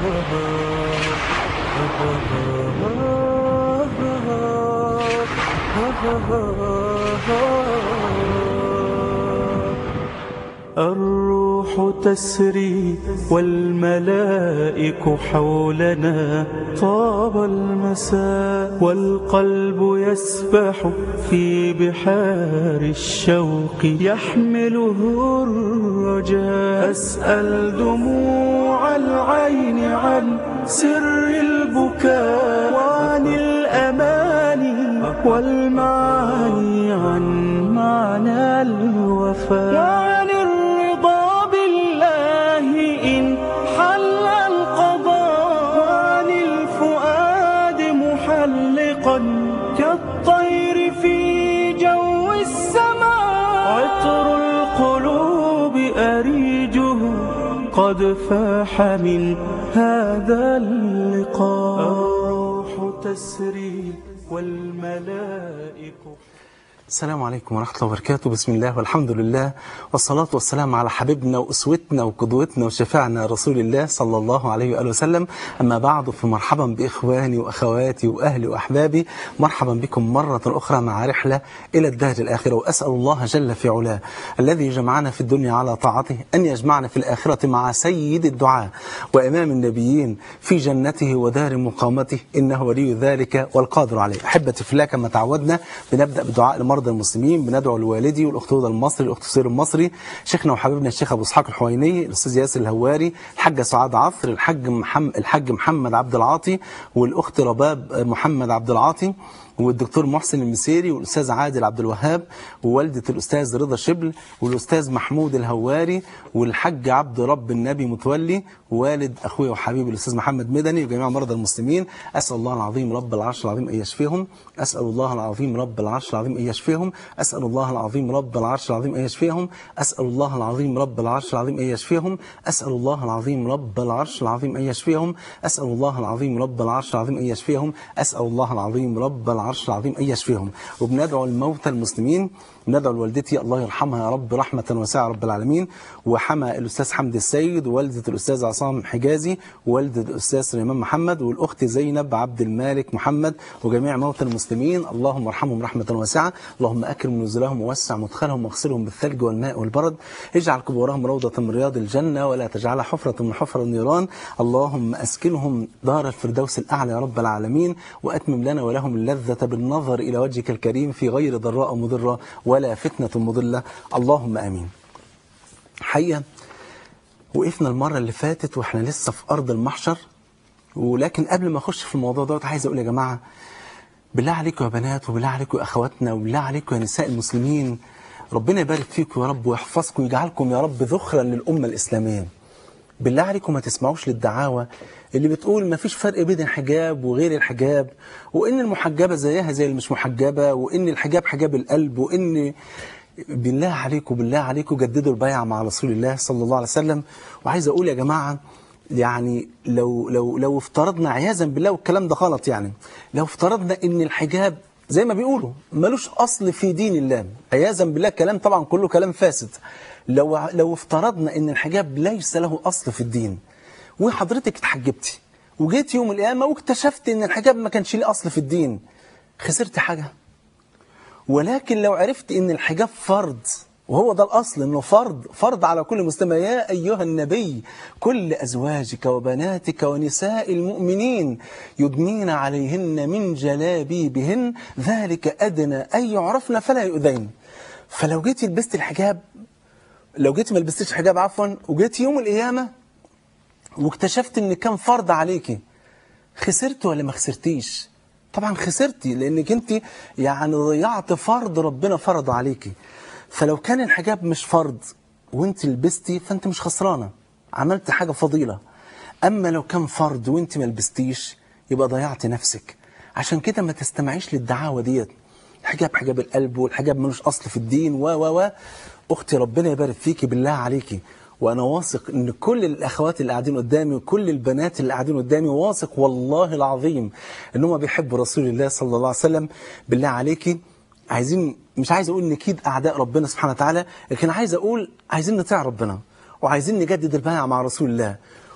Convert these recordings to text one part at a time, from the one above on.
الروح تسري والملائك حولنا طاب المساء والقلب يسبح في بحار الشوق يحمله الرجاء أسأل دموع العين عن سر البكاء وعن الأماني والمعاني عن معنى الوفاء وعن الرضا بالله إن حل القضاء وعن الفؤاد محلقا كالطير في جو السماء عطر القلوب أريجه قد فاح من هذا اللقاء الروح تسري والملائك السلام عليكم ورحمة الله وبركاته بسم الله والحمد لله والصلاة والسلام على حبيبنا وأسوتنا وقدوتنا وشفاعنا رسول الله صلى الله عليه وآله وسلم أما بعد فمرحبا بإخواني وأخواتي وأهلي وأحبابي مرحبا بكم مرة أخرى مع رحلة إلى الدار الآخرة وأسأل الله جل في علاه الذي جمعنا في الدنيا على طاعته أن يجمعنا في الآخرة مع سيد الدعاء وإمام النبيين في جنته ودار مقامته إنه ولي ذلك والقادر عليه أحبتي في الله كما تعودنا بنبدأ بدعاء المرضى المسلمين بندعو لوالدي والأخت هدى المصري الأخت سير المصري شيخنا وحبيبنا الشيخ أبو إسحاق الحويني الأستاذ ياسر الهواري الحاجة سعاد عصر الحاج محمد الحاج محمد عبد العاطي والأخت رباب محمد عبد العاطي والدكتور محسن المسيري والاستاذ عادل عبد الوهاب ووالده الاستاذ رضا شبل والاستاذ محمود الهواري والحاج عبد رب النبي متولي ووالد اخويا وحبيبي الاستاذ محمد مدني وجميع مرضى المسلمين اسال الله العظيم رب العرش العظيم ان يشفيهم اسال الله العظيم رب العرش العظيم ان يشفيهم اسال الله العظيم رب العرش العظيم ان يشفيهم اسال الله العظيم رب العرش العظيم ان يشفيهم اسال الله العظيم رب العرش العظيم ان يشفيهم اسال الله العظيم رب العرش العظيم ان يشفيهم اسال الله العظيم رب العرش العظيم ان يشفيهم وبندعو الموتى المسلمين ندعو لوالدتي الله يرحمها يا رب رحمة واسعة رب العالمين وحمى الأستاذ حمد السيد ووالدة الأستاذ عصام حجازي ووالدة الأستاذ سليمان محمد والأخت زينب عبد المالك محمد وجميع موتى المسلمين اللهم ارحمهم رحمة واسعة اللهم أكرم نزلهم ووسع مدخلهم واغسلهم بالثلج والماء والبرد اجعل قبورهم روضة من رياض الجنة ولا تجعلها حفرة من حفر النيران اللهم أسكنهم دار الفردوس الأعلى يا رب العالمين وأتمم لنا ولهم اللذة بالنظر إلى وجهك الكريم في غير ضراء مضرة ولا فتنة مضلة اللهم آمين حقيقة وقفنا المرة اللي فاتت واحنا لسه في أرض المحشر ولكن قبل ما أخش في الموضوع دوت عايز أقول يا جماعة بالله عليكم يا بنات وبالله عليكم يا أخواتنا وبالله عليكم يا نساء المسلمين ربنا يبارك فيكم يا رب ويحفظكم ويجعلكم يا رب ذخرا للأمة الإسلامية بالله عليكم ما تسمعوش للدعاوى اللي بتقول ما فيش فرق بين الحجاب وغير الحجاب وان المحجبة زيها زي المش محجبة وان الحجاب حجاب القلب وان بالله عليكم بالله عليكم جددوا البيعة مع رسول الله صلى الله عليه وسلم وعايز اقول يا جماعة يعني لو لو لو افترضنا عياذا بالله والكلام ده غلط يعني لو افترضنا ان الحجاب زي ما بيقولوا ملوش اصل في دين الله عياذا بالله كلام طبعا كله كلام فاسد لو لو افترضنا ان الحجاب ليس له اصل في الدين وحضرتك اتحجبتي وجيت يوم القيامه واكتشفت ان الحجاب ما كانش ليه اصل في الدين خسرت حاجه ولكن لو عرفت ان الحجاب فرض وهو ده الأصل أنه فرض فرض على كل مسلم يا أيها النبي كل أزواجك وبناتك ونساء المؤمنين يدنين عليهن من جلابيبهن ذلك أدنى أن يعرفن فلا يؤذين فلو جيت لبست الحجاب لو جيت ما لبستش حجاب عفوا وجيت يوم القيامة واكتشفت ان كان فرض عليكي خسرت ولا ما خسرتيش طبعا خسرتي لانك انت يعني ضيعت فرض ربنا فرضه عليكي فلو كان الحجاب مش فرض وانت لبستي فانت مش خسرانه عملت حاجه فضيله اما لو كان فرض وانت ما لبستيش يبقى ضيعت نفسك عشان كده ما تستمعيش للدعاوى ديت الحجاب حجاب القلب والحجاب ملوش اصل في الدين و و و اختي ربنا يبارك فيكي بالله عليكي وانا واثق ان كل الاخوات اللي قاعدين قدامي وكل البنات اللي قاعدين قدامي واثق والله العظيم ان هم بيحبوا رسول الله صلى الله عليه وسلم بالله عليكي عايزين مش عايز اقول نكيد اعداء ربنا سبحانه وتعالى لكن عايز اقول عايزين نطيع ربنا وعايزين نجدد البيعه مع رسول الله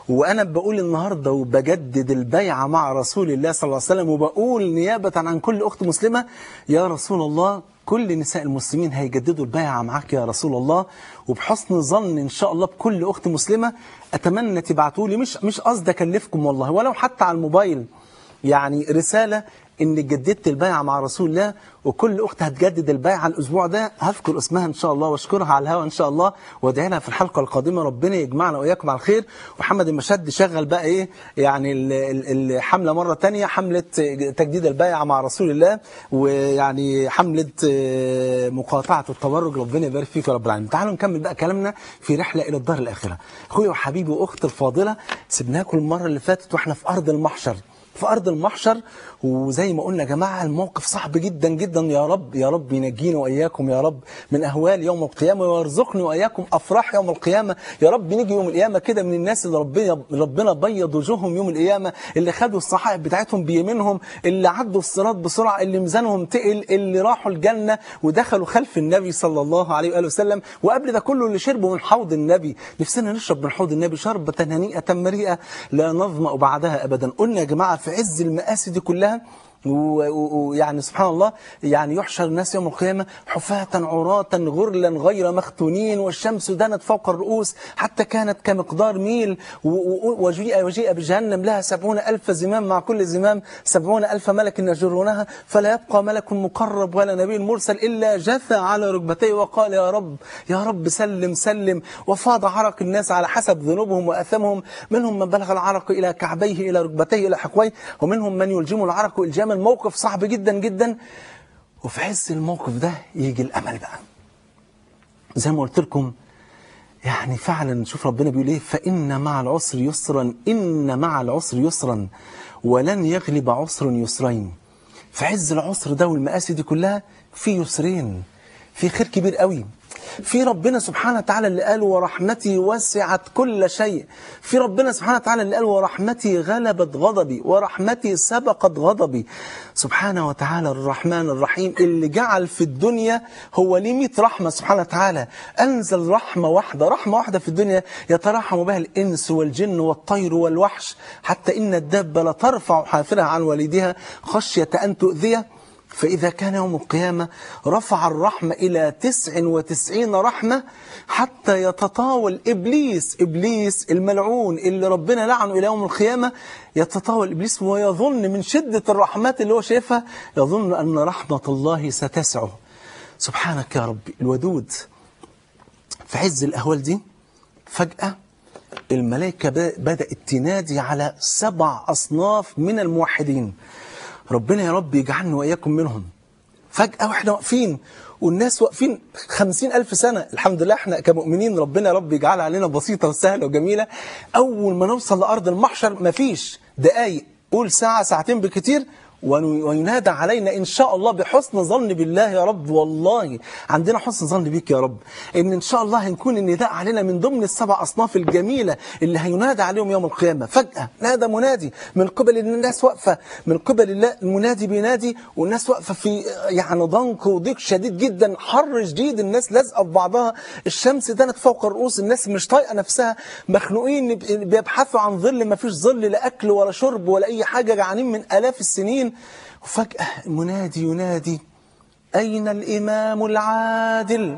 وأنا بقول النهاردة وبجدد البيعة مع رسول الله صلى الله عليه وسلم وبقول نيابة عن كل أخت مسلمة يا رسول الله كل نساء المسلمين هيجددوا البيعة معاك يا رسول الله وبحسن ظن إن شاء الله بكل أخت مسلمة أتمنى تبعتوا لي مش مش قصدي أكلفكم والله ولو حتى على الموبايل يعني رسالة ان جددت البيعة مع رسول الله وكل اخت هتجدد البيعة الاسبوع ده هذكر اسمها ان شاء الله واشكرها على الهواء ان شاء الله وادعي لها في الحلقة القادمة ربنا يجمعنا واياكم على الخير ومحمد المشد شغل بقى ايه يعني ال- ال- الحملة مرة تانية حملة تجديد البيعة مع رسول الله ويعني حملة آه، مقاطعة التبرج ربنا يبارك فيك يا رب العالمين تعالوا نكمل بقى كلامنا في رحلة الى الدار الاخرة اخويا وحبيبي واختي الفاضلة سيبناكم المرة اللي فاتت واحنا في ارض المحشر في أرض المحشر وزي ما قلنا يا جماعة الموقف صعب جدا جدا يا رب يا رب ينجينا وإياكم يا رب من أهوال يوم القيامة ويرزقني وإياكم أفراح يوم القيامة يا رب نيجي يوم القيامة كده من الناس اللي ربنا ربنا بيض وجوههم يوم القيامة اللي خدوا الصحائف بتاعتهم بيمينهم اللي عدوا الصراط بسرعة اللي ميزانهم تقل اللي راحوا الجنة ودخلوا خلف النبي صلى الله عليه وآله وسلم وقبل ده كله اللي شربوا من حوض النبي نفسنا نشرب من حوض النبي شربة هنيئة مريئة لا نظمأ بعدها أبدا قلنا يا جماعة في عز المآسي دي كلها ويعني سبحان الله يعني يحشر الناس يوم القيامة حفاة عراة غرلا غير مختونين والشمس دنت فوق الرؤوس حتى كانت كمقدار ميل و- و- وجيء وجيء بجهنم لها سبعون ألف زمام مع كل زمام سبعون ألف ملك يجرونها فلا يبقى ملك مقرب ولا نبي مرسل إلا جثى على ركبتيه وقال يا رب يا رب سلم سلم وفاض عرق الناس على حسب ذنوبهم وأثمهم منهم من بلغ العرق إلى كعبيه إلى ركبتيه إلى حقويه ومنهم من يلجم العرق إلجاما موقف صعب جدا جدا وفي عز الموقف ده يجي الأمل بقى زي ما قلت لكم يعني فعلا شوف ربنا بيقول ايه فإن مع العسر يسرا إن مع العسر يسرا ولن يغلب عسر يسرين في عز العسر ده والمآسي دي كلها في يسرين في خير كبير قوي في ربنا سبحانه وتعالى اللي قال ورحمتي وسعت كل شيء في ربنا سبحانه وتعالى اللي قال ورحمتي غلبت غضبي ورحمتي سبقت غضبي سبحانه وتعالى الرحمن الرحيم اللي جعل في الدنيا هو ليه 100 رحمة سبحانه وتعالى أنزل رحمة واحدة رحمة واحدة في الدنيا يترحم بها الإنس والجن والطير والوحش حتى إن الدابة لترفع حافرها عن والدها خشية أن تؤذيه فإذا كان يوم القيامة رفع الرحمة إلى تسع وتسعين رحمة حتى يتطاول إبليس إبليس الملعون اللي ربنا لعنه إلى يوم القيامة يتطاول إبليس ويظن من شدة الرحمات اللي هو شايفها يظن أن رحمة الله ستسعه سبحانك يا ربي الودود في عز الأهوال دي فجأة الملائكة ب- بدأت تنادي على سبع أصناف من الموحدين ربنا يا رب يجعلنا وإياكم منهم فجأة واحنا واقفين والناس واقفين خمسين ألف سنة الحمد لله احنا كمؤمنين ربنا يا رب يجعلها علينا بسيطة وسهلة وجميلة أول ما نوصل لأرض المحشر مفيش دقايق قول ساعة ساعتين بكتير ون- وينادى علينا إن شاء الله بحسن ظن بالله يا رب والله عندنا حسن ظن بيك يا رب إن إن شاء الله هنكون النداء علينا من ضمن السبع أصناف الجميلة اللي هينادى عليهم يوم القيامة فجأة نادى منادي من قبل إن الناس واقفة من قبل الله المنادي بينادي والناس واقفة في يعني ضنك وضيق شديد جدا حر شديد الناس لازقة في بعضها الشمس دنت فوق الرؤوس الناس مش طايقة نفسها مخنوقين بيبحثوا عن ظل ما فيش ظل لا أكل ولا شرب ولا أي حاجة جعانين من آلاف السنين وفجأة منادي ينادي أين الإمام العادل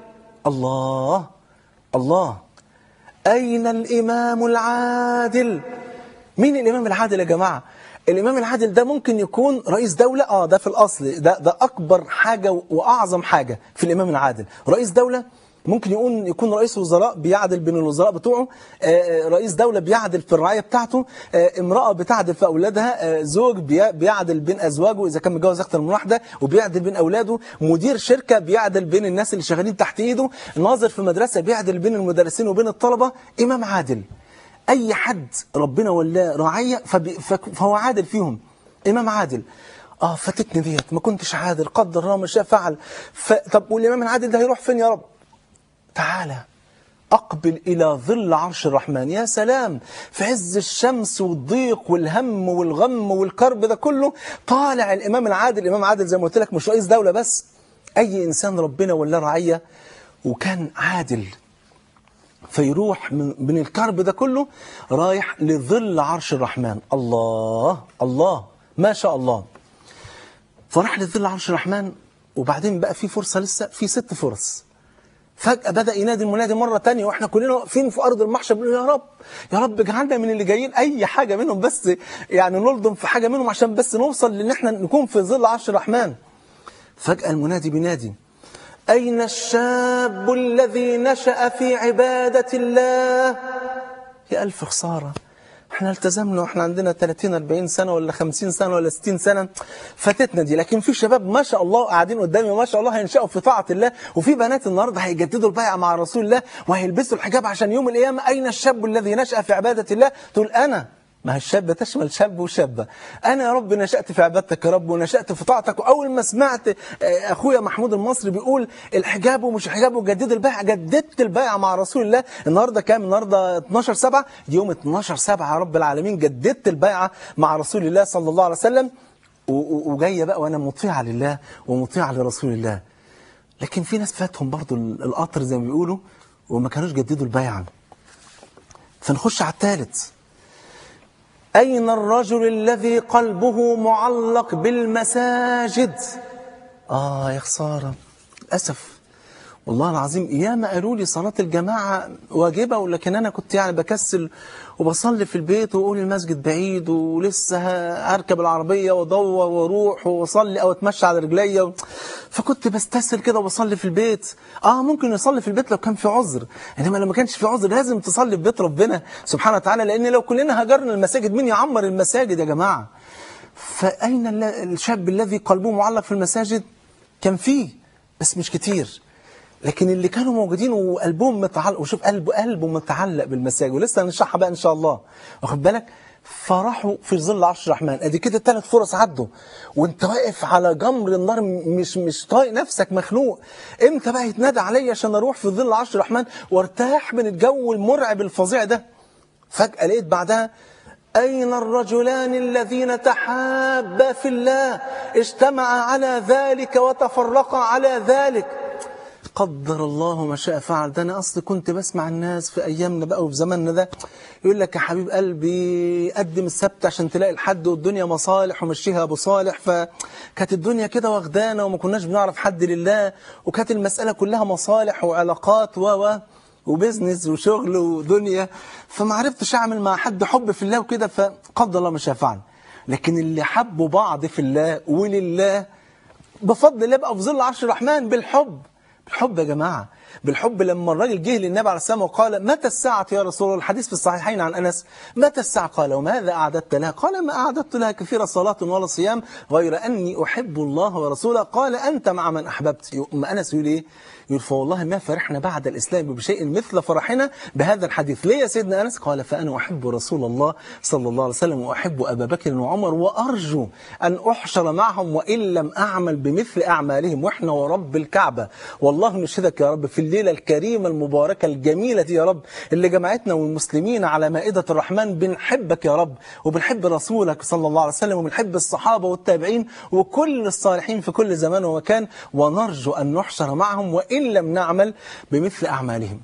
الله الله أين الإمام العادل مين الإمام العادل يا جماعة الإمام العادل ده ممكن يكون رئيس دولة آه ده في الأصل ده, ده أكبر حاجة وأعظم حاجة في الإمام العادل رئيس دولة ممكن يكون يكون رئيس وزراء بيعدل بين الوزراء بتوعه آه، آه، رئيس دولة بيعدل في الرعاية بتاعته آه، امرأة بتعدل في أولادها آه، زوج بي- بيعدل بين أزواجه إذا كان متجوز أكتر من واحدة وبيعدل بين أولاده مدير شركة بيعدل بين الناس اللي شغالين تحت إيده ناظر في مدرسة بيعدل بين المدرسين وبين الطلبة إمام عادل أي حد ربنا ولاه رعية فبي- فك- فهو عادل فيهم إمام عادل اه فاتتني ديت ما كنتش عادل قدر الله ما شاء فعل ف... طب والإمام العادل ده هيروح فين يا رب تعالى أقبل إلى ظل عرش الرحمن يا سلام في عز الشمس والضيق والهم والغم والكرب ده كله طالع الإمام العادل الإمام عادل زي ما قلت لك مش رئيس دولة بس أي إنسان ربنا ولا رعية وكان عادل فيروح من, من الكرب ده كله رايح لظل عرش الرحمن الله الله ما شاء الله فراح لظل عرش الرحمن وبعدين بقى في فرصة لسه في ست فرص فجأة بدأ ينادي المنادي مرة تانية واحنا كلنا واقفين في أرض المحشر بنقول يا رب يا رب اجعلنا من اللي جايين أي حاجة منهم بس يعني نلضم في حاجة منهم عشان بس نوصل لأن احنا نكون في ظل عرش الرحمن فجأة المنادي بينادي أين الشاب الذي نشأ في عبادة الله يا ألف خسارة احنا التزمنا واحنا عندنا 30 40 سنة ولا 50 سنة ولا 60 سنة فاتتنا دي لكن في شباب ما شاء الله قاعدين قدامي ما شاء الله هينشأوا في طاعة الله وفي بنات النهاردة هيجددوا البيعة مع رسول الله وهيلبسوا الحجاب عشان يوم القيامة أين الشاب الذي نشأ في عبادة الله تقول أنا ما هي الشابة تشمل شاب وشابة أنا يا رب نشأت في عبادتك يا رب ونشأت في طاعتك وأول ما سمعت آه، أخويا محمود المصري بيقول الحجاب ومش حجاب وجدد البيعة جددت البيعة مع رسول الله النهاردة كام النهاردة 12 7 يوم 12 7 يا رب العالمين جددت البيعة مع رسول الله صلى الله عليه وسلم و- و- وجاية بقى وأنا مطيعة لله ومطيعة لرسول الله لكن في ناس فاتهم برضو ال- القطر زي ما بيقولوا وما كانوش جددوا البيعة فنخش على الثالث أين الرجل الذي قلبه معلق بالمساجد آه يا خسارة للأسف والله العظيم ياما قالوا لي صلاة الجماعة واجبة ولكن أنا كنت يعني بكسل وبصلي في البيت وأقول المسجد بعيد ولسه هركب العربية وأدور وأروح وأصلي أو أتمشى على رجليا فكنت بستسهل كده وبصلي في البيت آه ممكن نصلي في البيت لو كان في عذر إنما لو ما كانش في عذر لازم تصلي في بيت ربنا سبحانه وتعالى لأن لو كلنا هجرنا المساجد مين يعمر المساجد يا جماعة فأين الل- الشاب الذي قلبه معلق في المساجد كان فيه بس مش كتير لكن اللي كانوا موجودين وقلبهم متعلق وشوف قلبه قلبه متعلق بالمساجد ولسه هنشرحها بقى ان شاء الله واخد بالك فراحوا في ظل عرش الرحمن ادي كده ثلاث فرص عدوا وانت واقف على جمر النار مش مش طايق نفسك مخنوق امتى بقى يتنادى عليا عشان اروح في ظل عرش الرحمن وارتاح من الجو المرعب الفظيع ده فجأة لقيت بعدها أين الرجلان الذين تحابا في الله اجتمعا على ذلك وتفرقا على ذلك قدر الله ما شاء فعل ده انا اصلي كنت بسمع الناس في ايامنا بقى وفي زماننا ده يقول لك يا حبيب قلبي قدم السبت عشان تلاقي الحد والدنيا مصالح ومشيها ابو صالح فكانت الدنيا كده واخدانا وما كناش بنعرف حد لله وكانت المساله كلها مصالح وعلاقات و و وبزنس وشغل ودنيا فما عرفتش اعمل مع حد حب في الله وكده فقدر الله ما شاء فعل لكن اللي حبوا بعض في الله ولله بفضل الله بقى في ظل عرش الرحمن بالحب بالحب يا جماعة بالحب لما الراجل جه للنبي عليه السلام وقال متى الساعة يا رسول الله الحديث في الصحيحين عن أنس متى الساعة قال وماذا أعددت لها قال ما أعددت لها كثير صلاة ولا صيام غير أني أحب الله ورسوله قال أنت مع من أحببت يقوم أنس يقول إيه يقول فوالله ما فرحنا بعد الإسلام بشيء مثل فرحنا بهذا الحديث ليه يا سيدنا أنس قال فأنا أحب رسول الله صلى الله عليه وسلم وأحب أبا بكر وعمر وأرجو أن أحشر معهم وإن لم أعمل بمثل أعمالهم وإحنا ورب الكعبة والله نشهدك يا رب في الليلة الكريمة المباركة الجميلة دي يا رب اللي جمعتنا والمسلمين على مائدة الرحمن بنحبك يا رب وبنحب رسولك صلى الله عليه وسلم وبنحب الصحابة والتابعين وكل الصالحين في كل زمان ومكان ونرجو أن نحشر معهم وإن لم نعمل بمثل أعمالهم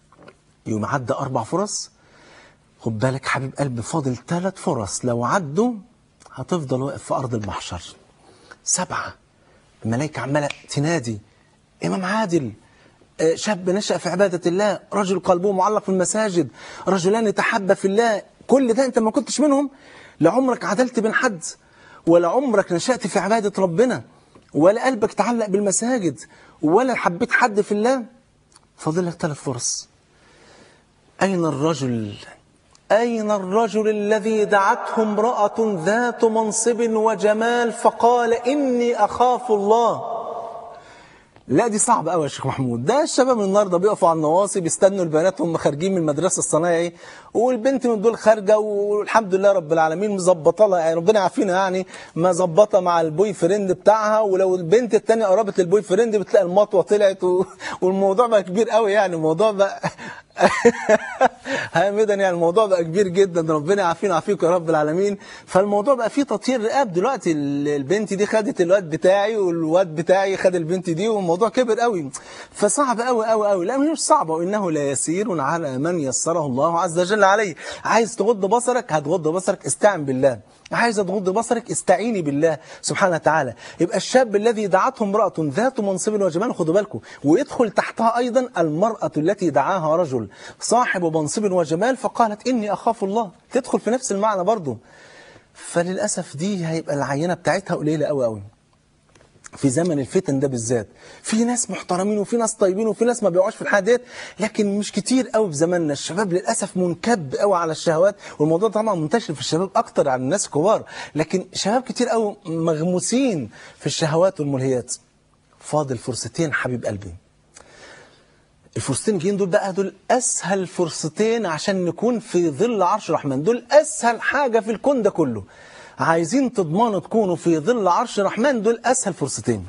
يوم عدى أربع فرص خد بالك حبيب قلبي فاضل ثلاث فرص لو عدوا هتفضل واقف في أرض المحشر سبعة الملائكة عمالة تنادي إمام عادل آه، شاب نشأ في عبادة الله رجل قلبه معلق في المساجد رجلان تحبا في الله كل ده أنت ما كنتش منهم لعمرك عدلت بين حد ولا عمرك نشأت في عبادة ربنا ولا قلبك تعلق بالمساجد ولا حبيت حد في الله فاضل لك ثلاث فرص أين الرجل أين الرجل الذي دعته امرأة ذات منصب وجمال فقال إني أخاف الله لا دي صعبة قوي يا شيخ محمود ده الشباب النهارده بيقفوا على النواصي بيستنوا البنات وهم خارجين من المدرسة الصنايعي والبنت من دول خارجة والحمد لله رب العالمين مظبطة لها يعني ربنا يعافينا يعني مظبطة مع البوي فريند بتاعها ولو البنت التانية قربت للبوي فريند بتلاقي المطوة طلعت و... والموضوع بقى كبير قوي يعني الموضوع بقى هامدا يعني الموضوع بقى كبير جدا ربنا يعافينا ويعافيكم يا رب العالمين فالموضوع بقى فيه تطهير رقاب دلوقتي ال- البنت دي خدت الواد بتاعي والواد بتاعي خد البنت دي والموضوع كبر قوي فصعب قوي قوي قوي لا مش صعب وانه لا يسير على من يسره الله عز وجل عليه عايز تغض بصرك هتغض بصرك استعن بالله عايز تغض بصرك استعيني بالله سبحانه وتعالى يبقى الشاب الذي دعته امرأة ذات منصب وجمال خدوا بالكم ويدخل تحتها أيضا المرأة التي دعاها رجل صاحب منصب وجمال فقالت إني أخاف الله تدخل في نفس المعنى برضه فللأسف دي هيبقى العينة بتاعتها قليلة قوي قوي في زمن الفتن ده بالذات في ناس محترمين وفي ناس طيبين وفي ناس ما بيقعوش في الحاجات ديت لكن مش كتير قوي في زماننا الشباب للاسف منكب قوي على الشهوات والموضوع طبعا منتشر في الشباب اكتر عن الناس الكبار لكن شباب كتير قوي مغموسين في الشهوات والملهيات فاضل فرصتين حبيب قلبي الفرصتين الجايين دول بقى دول اسهل فرصتين عشان نكون في ظل عرش الرحمن دول اسهل حاجه في الكون ده كله عايزين تضمنوا تكونوا في ظل عرش الرحمن دول اسهل فرصتين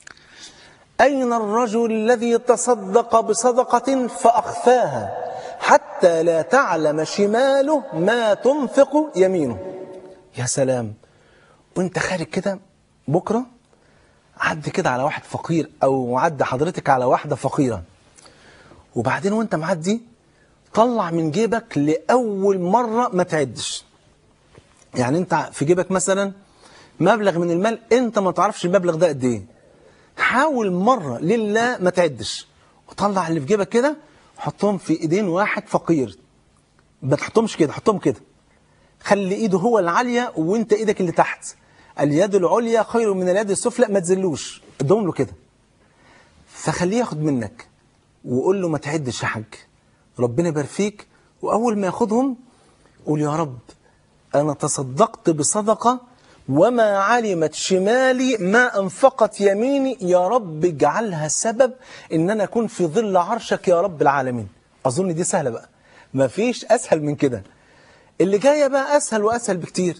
أين الرجل الذي تصدق بصدقة فأخفاها حتى لا تعلم شماله ما تنفق يمينه يا سلام وانت خارج كده بكرة عد كده على واحد فقير أو عد حضرتك على واحدة فقيرة وبعدين وانت معدي طلع من جيبك لأول مرة ما تعدش يعني انت في جيبك مثلا مبلغ من المال انت ما تعرفش المبلغ ده قد ايه حاول مرة لله ما تعدش وطلع اللي في جيبك كده حطهم في ايدين واحد فقير ما تحطهمش كده حطهم كده خلي ايده هو العالية وانت ايدك اللي تحت اليد العليا خير من اليد السفلى ما تزلوش ادهم له كده فخليه ياخد منك وقول له ما تعدش يا حاج ربنا يبارك فيك واول ما ياخدهم قول يا رب انا تصدقت بصدقه وما علمت شمالي ما انفقت يميني يا رب اجعلها سبب ان انا اكون في ظل عرشك يا رب العالمين اظن دي سهله بقى ما فيش اسهل من كده اللي جايه بقى اسهل واسهل بكتير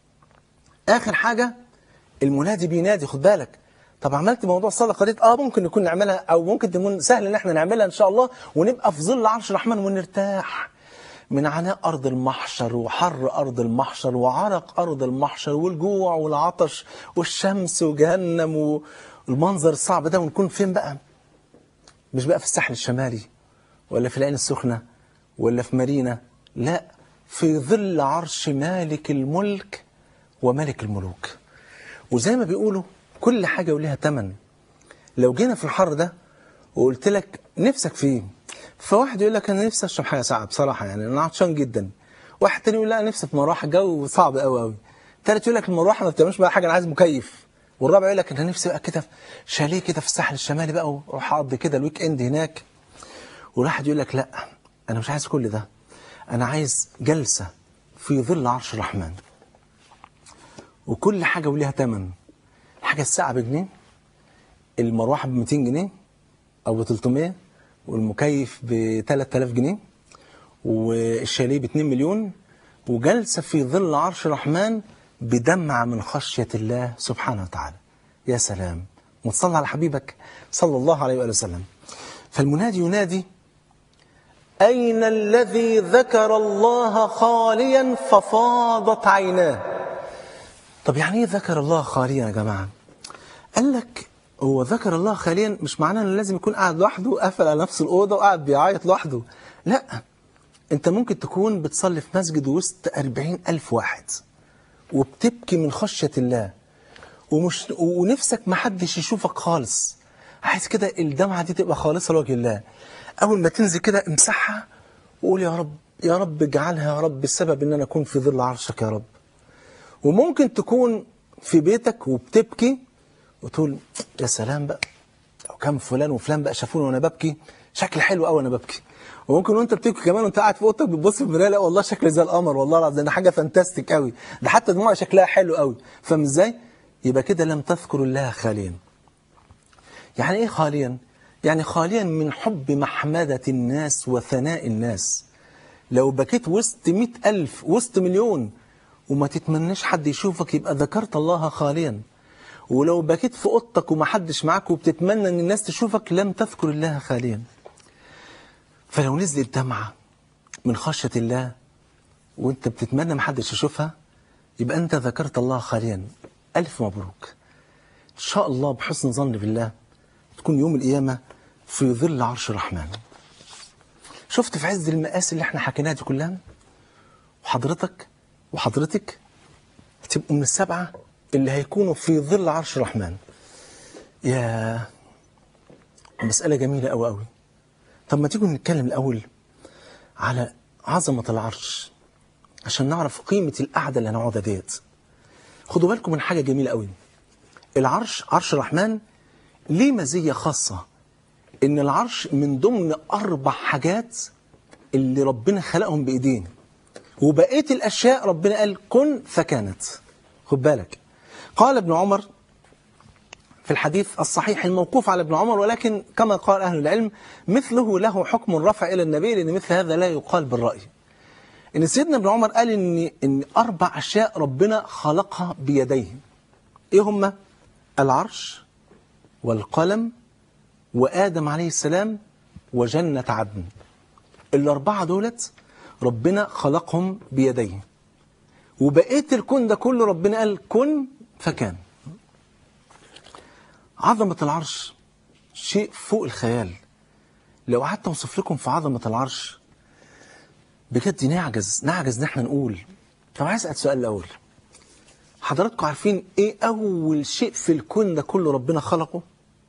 اخر حاجه المنادي بينادي خد بالك طب عملت موضوع الصدقه دي اه ممكن نكون نعملها او ممكن تكون سهل ان احنا نعملها ان شاء الله ونبقى في ظل عرش الرحمن ونرتاح من عناء أرض المحشر وحر أرض المحشر وعرق أرض المحشر والجوع والعطش والشمس وجهنم والمنظر الصعب ده ونكون فين بقى مش بقى في الساحل الشمالي ولا في العين السخنة ولا في مارينا لا في ظل عرش مالك الملك وملك الملوك وزي ما بيقولوا كل حاجة وليها تمن لو جينا في الحر ده وقلت لك نفسك فيه فواحد يقول لك انا نفسي اشرب حاجه ساقعه بصراحه يعني انا عطشان جدا واحد تاني يقول لا نفسي في مروحه جو صعب قوي قوي تالت يقول لك المروحه ما بتعملش بقى حاجه انا عايز مكيف والرابع يقول لك انا نفسي بقى كده في شاليه كده في الساحل الشمالي بقى واروح اقضي كده الويك اند هناك وواحد يقول لك لا انا مش عايز كل ده انا عايز جلسه في ظل عرش الرحمن وكل حاجه وليها ثمن الحاجه الساعه بجنيه المروحه ب 200 جنيه او ب 300 والمكيف ب 3000 جنيه والشاليه ب 2 مليون وجلسة في ظل عرش الرحمن بدمعة من خشية الله سبحانه وتعالى يا سلام وتصلى على حبيبك صلى الله عليه وآله وسلم فالمنادي ينادي أين الذي ذكر الله خاليا ففاضت عيناه طب يعني ايه ذكر الله خاليا يا جماعة قال لك هو ذكر الله خاليا مش معناه انه لازم يكون قاعد لوحده قافل على نفس الأوضة وقاعد بيعيط لوحده لا انت ممكن تكون بتصلي في مسجد وسط أربعين ألف واحد وبتبكي من خشية الله ومش ونفسك ما حدش يشوفك خالص عايز كده الدمعة دي تبقى خالصة لوجه الله أول ما تنزل كده امسحها وقول يا رب يا رب اجعلها يا رب السبب ان انا اكون في ظل عرشك يا رب وممكن تكون في بيتك وبتبكي وتقول يا سلام بقى لو كان فلان وفلان بقى شافوني وانا ببكي شكل حلو قوي وانا ببكي وممكن وانت بتبكي كمان وانت قاعد في اوضتك بتبص في المرايه لا والله شكلي زي القمر والله العظيم ده حاجه فانتاستيك قوي ده حتى دموعي شكلها حلو قوي فاهم ازاي؟ يبقى كده لم تذكر الله خاليا يعني ايه خاليا؟ يعني خاليا من حب محمدة الناس وثناء الناس لو بكيت وسط مئة ألف وسط مليون وما تتمناش حد يشوفك يبقى ذكرت الله خاليا ولو بكيت في اوضتك وما حدش معاك وبتتمنى ان الناس تشوفك لم تذكر الله خاليا فلو نزلت دمعة من خشية الله وانت بتتمنى محدش يشوفها يبقى انت ذكرت الله خاليا ألف مبروك إن شاء الله بحسن ظن بالله تكون يوم القيامة في ظل عرش الرحمن شفت في عز المآسي اللي احنا حكيناها دي كلها وحضرتك وحضرتك تبقوا من السبعة اللي هيكونوا في ظل عرش الرحمن يا مسألة جميلة أوي أوي طب ما تيجوا نتكلم الأول على عظمة العرش عشان نعرف قيمة القعدة اللي هنقعدها ديت خدوا بالكم من حاجة جميلة أوي العرش عرش الرحمن ليه مزية خاصة إن العرش من ضمن أربع حاجات اللي ربنا خلقهم بإيديه وبقية الأشياء ربنا قال كن فكانت خد بالك قال ابن عمر في الحديث الصحيح الموقوف على ابن عمر ولكن كما قال أهل العلم مثله له حكم الرفع إلى النبي لأن مثل هذا لا يقال بالرأي إن سيدنا ابن عمر قال إن, إن أربع أشياء ربنا خلقها بيديه إيه هما العرش والقلم وآدم عليه السلام وجنة عدن الأربعة دولت ربنا خلقهم بيديه وبقية الكون ده كله ربنا قال كن فكان عظمة العرش شيء فوق الخيال لو قعدت اوصف لكم في عظمة العرش بجد نعجز نعجز ان احنا نقول طب عايز اسال سؤال الاول حضراتكم عارفين ايه اول شيء في الكون ده كله ربنا خلقه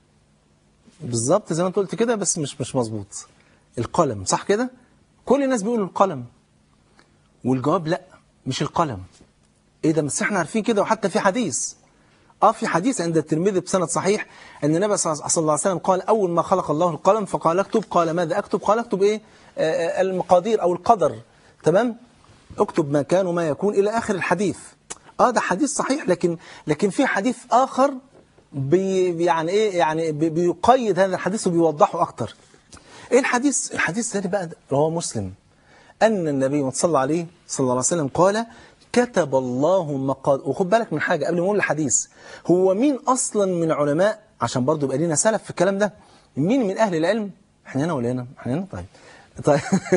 بالظبط زي ما انت قلت كده بس مش مش مظبوط القلم صح كده كل الناس بيقولوا القلم والجواب لا مش القلم ايه ده بس احنا عارفين كده وحتى في حديث اه في حديث عند الترمذي بسند صحيح ان النبي صلى الله عليه وسلم قال اول ما خلق الله القلم فقال اكتب قال ماذا اكتب قال اكتب ايه آه آه، المقادير او القدر تمام اكتب ما كان وما يكون الى اخر الحديث اه ده حديث صحيح لكن لكن في حديث اخر بي يعني ايه يعني بي- بيقيد هذا الحديث وبيوضحه اكتر ايه الحديث الحديث ده بقى رواه مسلم أن النبي صلى الله عليه صلى الله عليه وسلم قال كتب الله مقاد وخد بالك من حاجة قبل ما نقول الحديث هو مين أصلا من علماء عشان برضو يبقى لنا سلف في الكلام ده مين من أهل العلم احنا هنا ولا هنا احنا هنا طيب طيب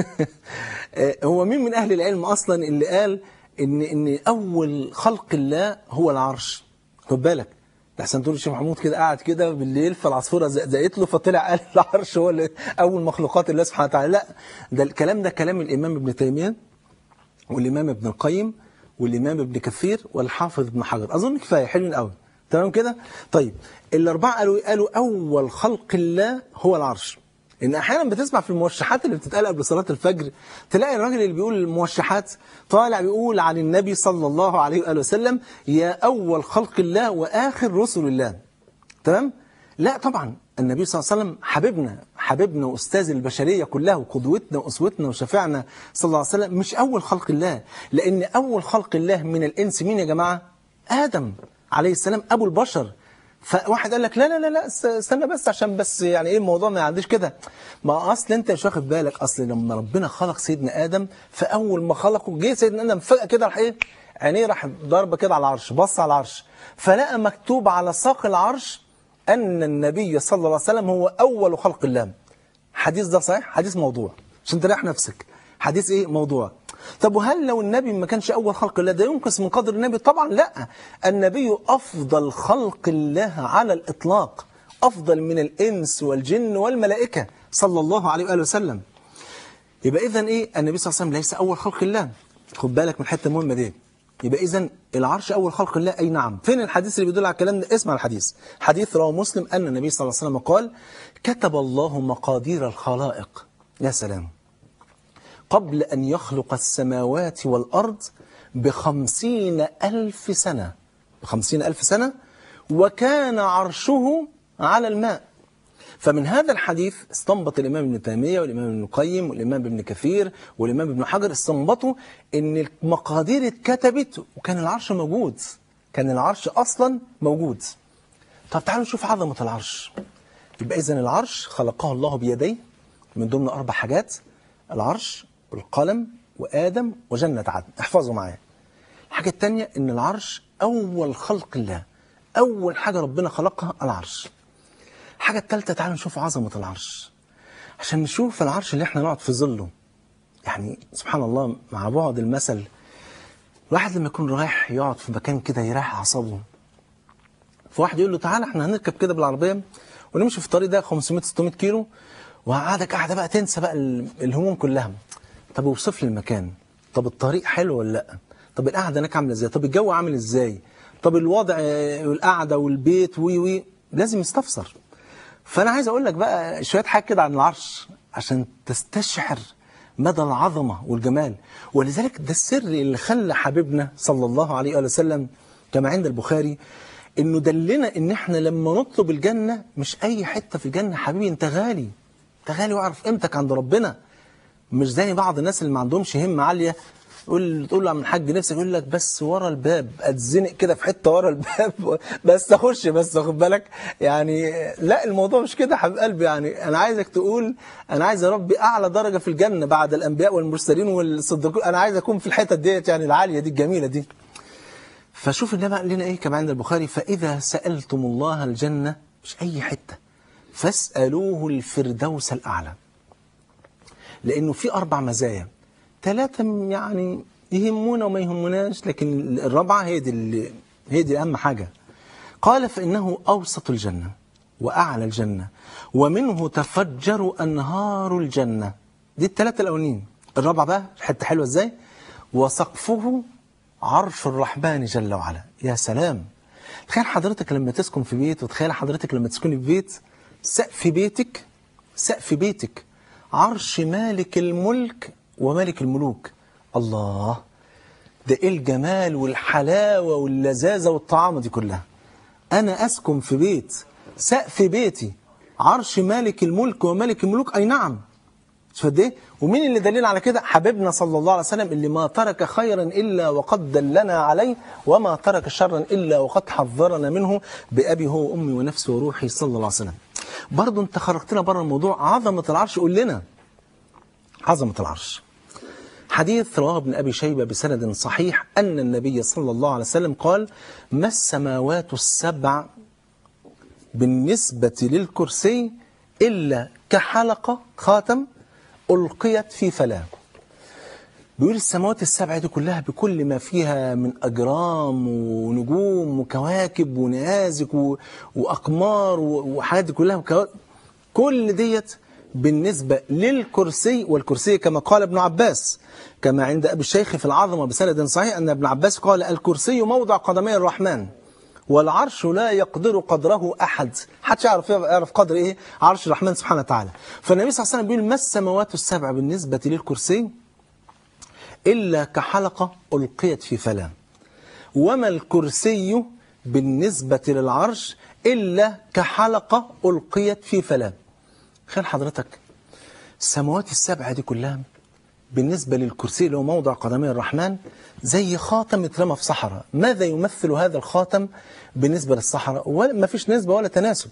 آه، هو مين من أهل العلم أصلا اللي قال إن إن أول خلق الله هو العرش خد بالك لحسن تقول الشيخ محمود كده قاعد كده بالليل فالعصفوره زقزقت له فطلع قال العرش هو اللي اول مخلوقات الله سبحانه وتعالى لا ده الكلام ده كلام الامام ابن تيميه والامام ابن القيم والامام ابن كثير والحافظ ابن حجر اظن كفايه حلوين قوي تمام كده طيب الاربعه قالوا قالوا اول خلق الله هو العرش ان احيانا بتسمع في الموشحات اللي بتتقال قبل صلاه الفجر تلاقي الراجل اللي بيقول الموشحات طالع بيقول عن النبي صلى الله عليه واله وسلم يا اول خلق الله واخر رسل الله تمام لا طبعا النبي صلى الله عليه وسلم حبيبنا حبيبنا واستاذ البشريه كلها وقدوتنا واسوتنا وشفيعنا صلى الله عليه وسلم مش اول خلق الله لان اول خلق الله من الانس مين يا جماعه ادم عليه السلام ابو البشر فواحد قال لك لا لا لا لا است- استنى بس عشان بس يعني ايه الموضوع ما يعديش كده ما اصل انت مش واخد بالك اصل لما ربنا خلق سيدنا ادم فاول ما خلقه جه سيدنا ادم فجاه كده راح ايه عينيه راح ضربه كده على العرش بص على العرش فلقى مكتوب على ساق العرش ان النبي صلى الله عليه وسلم هو اول خلق الله حديث ده صحيح حديث موضوع عشان تريح نفسك حديث ايه موضوع طب وهل لو النبي ما كانش اول خلق الله ده ينقص من قدر النبي طبعا لا النبي افضل خلق الله على الاطلاق افضل من الانس والجن والملائكه صلى الله عليه واله وسلم يبقى اذا ايه النبي صلى الله عليه وسلم ليس اول خلق الله خد بالك من الحته المهمه دي يبقى اذا العرش اول خلق الله اي نعم فين الحديث اللي بيدل على الكلام ده اسمع الحديث حديث رواه مسلم ان النبي صلى الله عليه وسلم قال كتب الله مقادير الخلائق يا سلام قبل أن يخلق السماوات والأرض بخمسين ألف سنة بخمسين ألف سنة وكان عرشه على الماء فمن هذا الحديث استنبط الإمام ابن تيمية والإمام ابن القيم والإمام ابن كثير والإمام ابن حجر استنبطوا أن المقادير اتكتبت وكان العرش موجود كان العرش أصلا موجود طب تعالوا نشوف عظمة العرش يبقى إذن العرش خلقه الله بيديه من ضمن أربع حاجات العرش والقلم وآدم وجنة عدن احفظوا معايا الحاجة التانية إن العرش أول خلق الله أول حاجة ربنا خلقها العرش الحاجة التالتة تعالوا نشوف عظمة العرش عشان نشوف العرش اللي احنا نقعد في ظله يعني سبحان الله مع بعد المثل الواحد لما يكون رايح يقعد في مكان كده يريح اعصابه فواحد يقول له تعالى احنا هنركب كده بالعربيه ونمشي في الطريق ده 500 600 كيلو وقعدك قاعده بقى تنسى بقى ال- الهموم كلها طب اوصف لي المكان طب الطريق حلو ولا لا طب القعده هناك عامله ازاي طب الجو عامل ازاي طب الوضع آه، والقعده والبيت وي وي لازم يستفسر فانا عايز اقول لك بقى شويه حاجات كده عن العرش عشان تستشعر مدى العظمه والجمال ولذلك ده السر اللي خلى حبيبنا صلى الله عليه وآله وسلم كما عند البخاري انه دلنا ان احنا لما نطلب الجنه مش اي حته في الجنه حبيبي انت غالي انت غالي واعرف قيمتك عند ربنا مش زي بعض الناس اللي ما عندهمش همه عاليه تقول تقول له يا عم الحاج نفسك يقول لك بس ورا الباب اتزنق كده في حته ورا الباب بس اخش بس واخد بالك يعني لا الموضوع مش كده يا حبيب قلبي يعني انا عايزك تقول انا عايز يا ربي اعلى درجه في الجنه بعد الانبياء والمرسلين والصديقين انا عايز اكون في الحته ديت يعني العاليه دي الجميله دي فشوف النبي قال لنا ايه كما عند البخاري فاذا سالتم الله الجنه مش اي حته فاسالوه الفردوس الاعلى لانه في اربع مزايا ثلاثه يعني يهمونا وما يهموناش لكن الرابعه هي دي اللي هي دي اهم حاجه قال فانه اوسط الجنه واعلى الجنه ومنه تفجر انهار الجنه دي الثلاثه الاولين الرابعه بقى حته حلوه ازاي وسقفه عرش الرحمن جل وعلا يا سلام تخيل حضرتك لما تسكن في بيت وتخيل حضرتك لما تسكني في بيت سقف بيتك سقف بيتك عرش مالك الملك وملك الملوك الله ده ايه الجمال والحلاوة واللذاذة والطعامة دي كلها انا اسكن في بيت سقف بيتي عرش مالك الملك وملك الملوك اي نعم شوف قد ايه ومين اللي دليل على كده حبيبنا صلى الله عليه وسلم اللي ما ترك خيرا الا وقد دلنا عليه وما ترك شرا الا وقد حذرنا منه بابي هو وامي ونفسي وروحي صلى الله عليه وسلم برضه انت خرجتنا بره الموضوع عظمه العرش قول لنا عظمه العرش حديث رواه ابن ابي شيبه بسند صحيح ان النبي صلى الله عليه وسلم قال ما السماوات السبع بالنسبه للكرسي الا كحلقه خاتم ألقيت في فلاه بيقول السماوات السبع دي كلها بكل ما فيها من أجرام ونجوم وكواكب ونيازك و- وأقمار و- وحاجات دي كلها وكوا... كل ديت بالنسبة للكرسي والكرسي كما قال ابن عباس كما عند أبي الشيخ في العظمة بسند صحيح أن ابن عباس قال الكرسي موضع قدمي الرحمن والعرش لا يقدر قدره أحد حدش يعرف يعرف قدر إيه عرش الرحمن سبحانه وتعالى فالنبي صلى الله عليه وسلم بيقول ما السماوات السبع بالنسبة للكرسي إلا كحلقة ألقيت في فلاة وما الكرسي بالنسبة للعرش إلا كحلقة ألقيت في فلاة خير حضرتك السماوات السبعة دي كلها بالنسبة للكرسي اللي هو موضع قدمي الرحمن زي خاتم اترمى في صحراء ماذا يمثل هذا الخاتم بالنسبة للصحراء ولا ما فيش نسبة ولا تناسب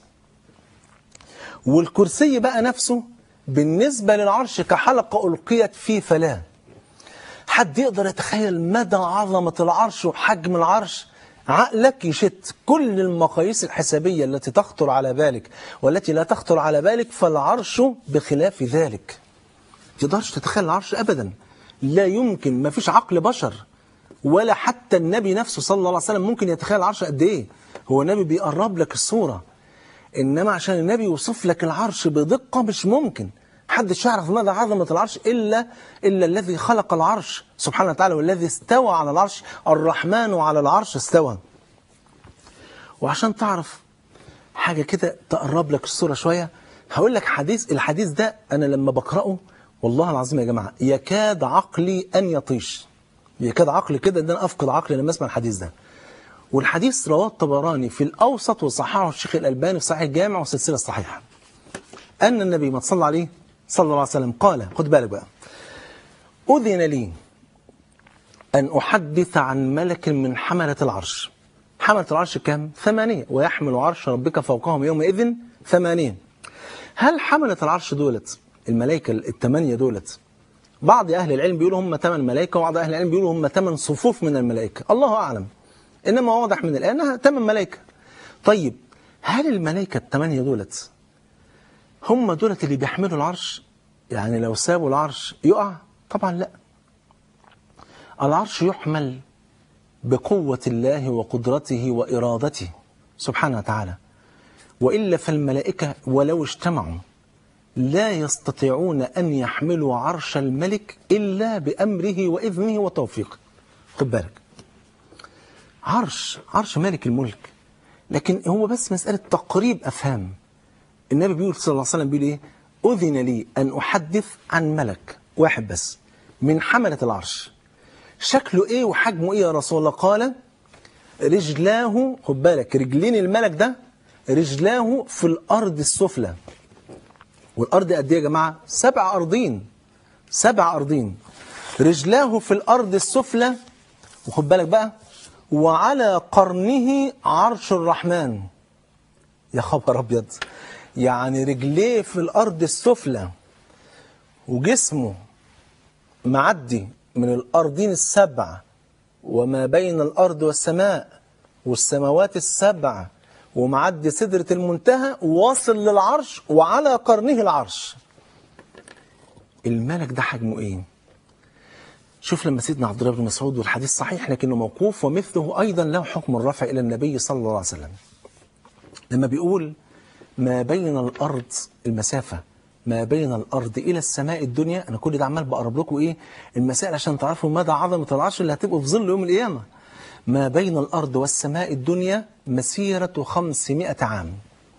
والكرسي بقى نفسه بالنسبة للعرش كحلقة ألقيت في فلاة حد يقدر يتخيل مدى عظمة العرش وحجم العرش عقلك يشت كل المقاييس الحسابية التي تخطر على بالك والتي لا تخطر على بالك فالعرش بخلاف ذلك تقدرش تتخيل العرش أبدا لا يمكن ما فيش عقل بشر ولا حتى النبي نفسه صلى الله عليه وسلم ممكن يتخيل العرش قد ايه هو النبي بيقرب لك الصورة إنما عشان النبي يوصف لك العرش بدقة مش ممكن محدش يعرف مدى عظمة العرش إلا إلا الذي خلق العرش سبحانه وتعالى والذي استوى على العرش الرحمن على العرش استوى وعشان تعرف حاجة كده تقرب لك الصورة شوية هقول لك حديث الحديث ده أنا لما بقرأه والله العظيم يا جماعة يكاد عقلي أن يطيش يكاد عقلي كده أن أنا أفقد عقلي لما أسمع الحديث ده والحديث رواه الطبراني في الأوسط وصححه الشيخ الألباني في صحيح الجامع والسلسلة الصحيحة أن النبي ما صلى عليه صلى الله عليه وسلم قال خد بالك بقى أذن لي أن أحدث عن ملك من حملة العرش حملة العرش كم؟ ثمانية ويحمل عرش ربك فوقهم يومئذ ثمانية هل حملة العرش دولت الملائكة الثمانية دولت بعض أهل العلم بيقولوا هم ثمان ملائكة وبعض أهل العلم بيقولوا هم ثمان صفوف من الملائكة الله أعلم إنما واضح من الآن أنها ثمان ملائكة طيب هل الملائكة الثمانية دولت هم دولت اللي بيحملوا العرش يعني لو سابوا العرش يقع طبعا لا العرش يحمل بقوة الله وقدرته وإرادته سبحانه وتعالى وإلا فالملائكة ولو اجتمعوا لا يستطيعون أن يحملوا عرش الملك إلا بأمره وإذنه وتوفيقه خد بالك عرش عرش ملك الملك لكن هو بس مسألة تقريب أفهام النبي بيقول صلى الله عليه وسلم بيقول إيه أذن لي أن أحدث عن ملك واحد بس من حملة العرش شكله إيه وحجمه إيه يا رسول الله قال رجلاه خد بالك رجلين الملك ده رجلاه في الأرض السفلى والأرض قد إيه يا جماعة سبع أرضين سبع أرضين رجلاه في الأرض السفلى وخد بالك بقى وعلى قرنه عرش الرحمن يا خبر أبيض يعني رجليه في الأرض السفلى وجسمه معدي من الأرضين السبع وما بين الأرض والسماء والسماوات السبع ومعدي سدرة المنتهى واصل للعرش وعلى قرنه العرش الملك ده حجمه ايه شوف لما سيدنا عبد الله بن مسعود والحديث صحيح لكنه موقوف ومثله أيضا له حكم الرفع إلى النبي صلى الله عليه وسلم لما بيقول ما بين الأرض المسافة ما بين الأرض إلى السماء الدنيا أنا كل ده عمال بقرب لكم إيه المسائل عشان تعرفوا مدى عظمة العرش اللي هتبقوا في ظل يوم القيامة ما بين الأرض والسماء الدنيا مسيرة خمسمائة عام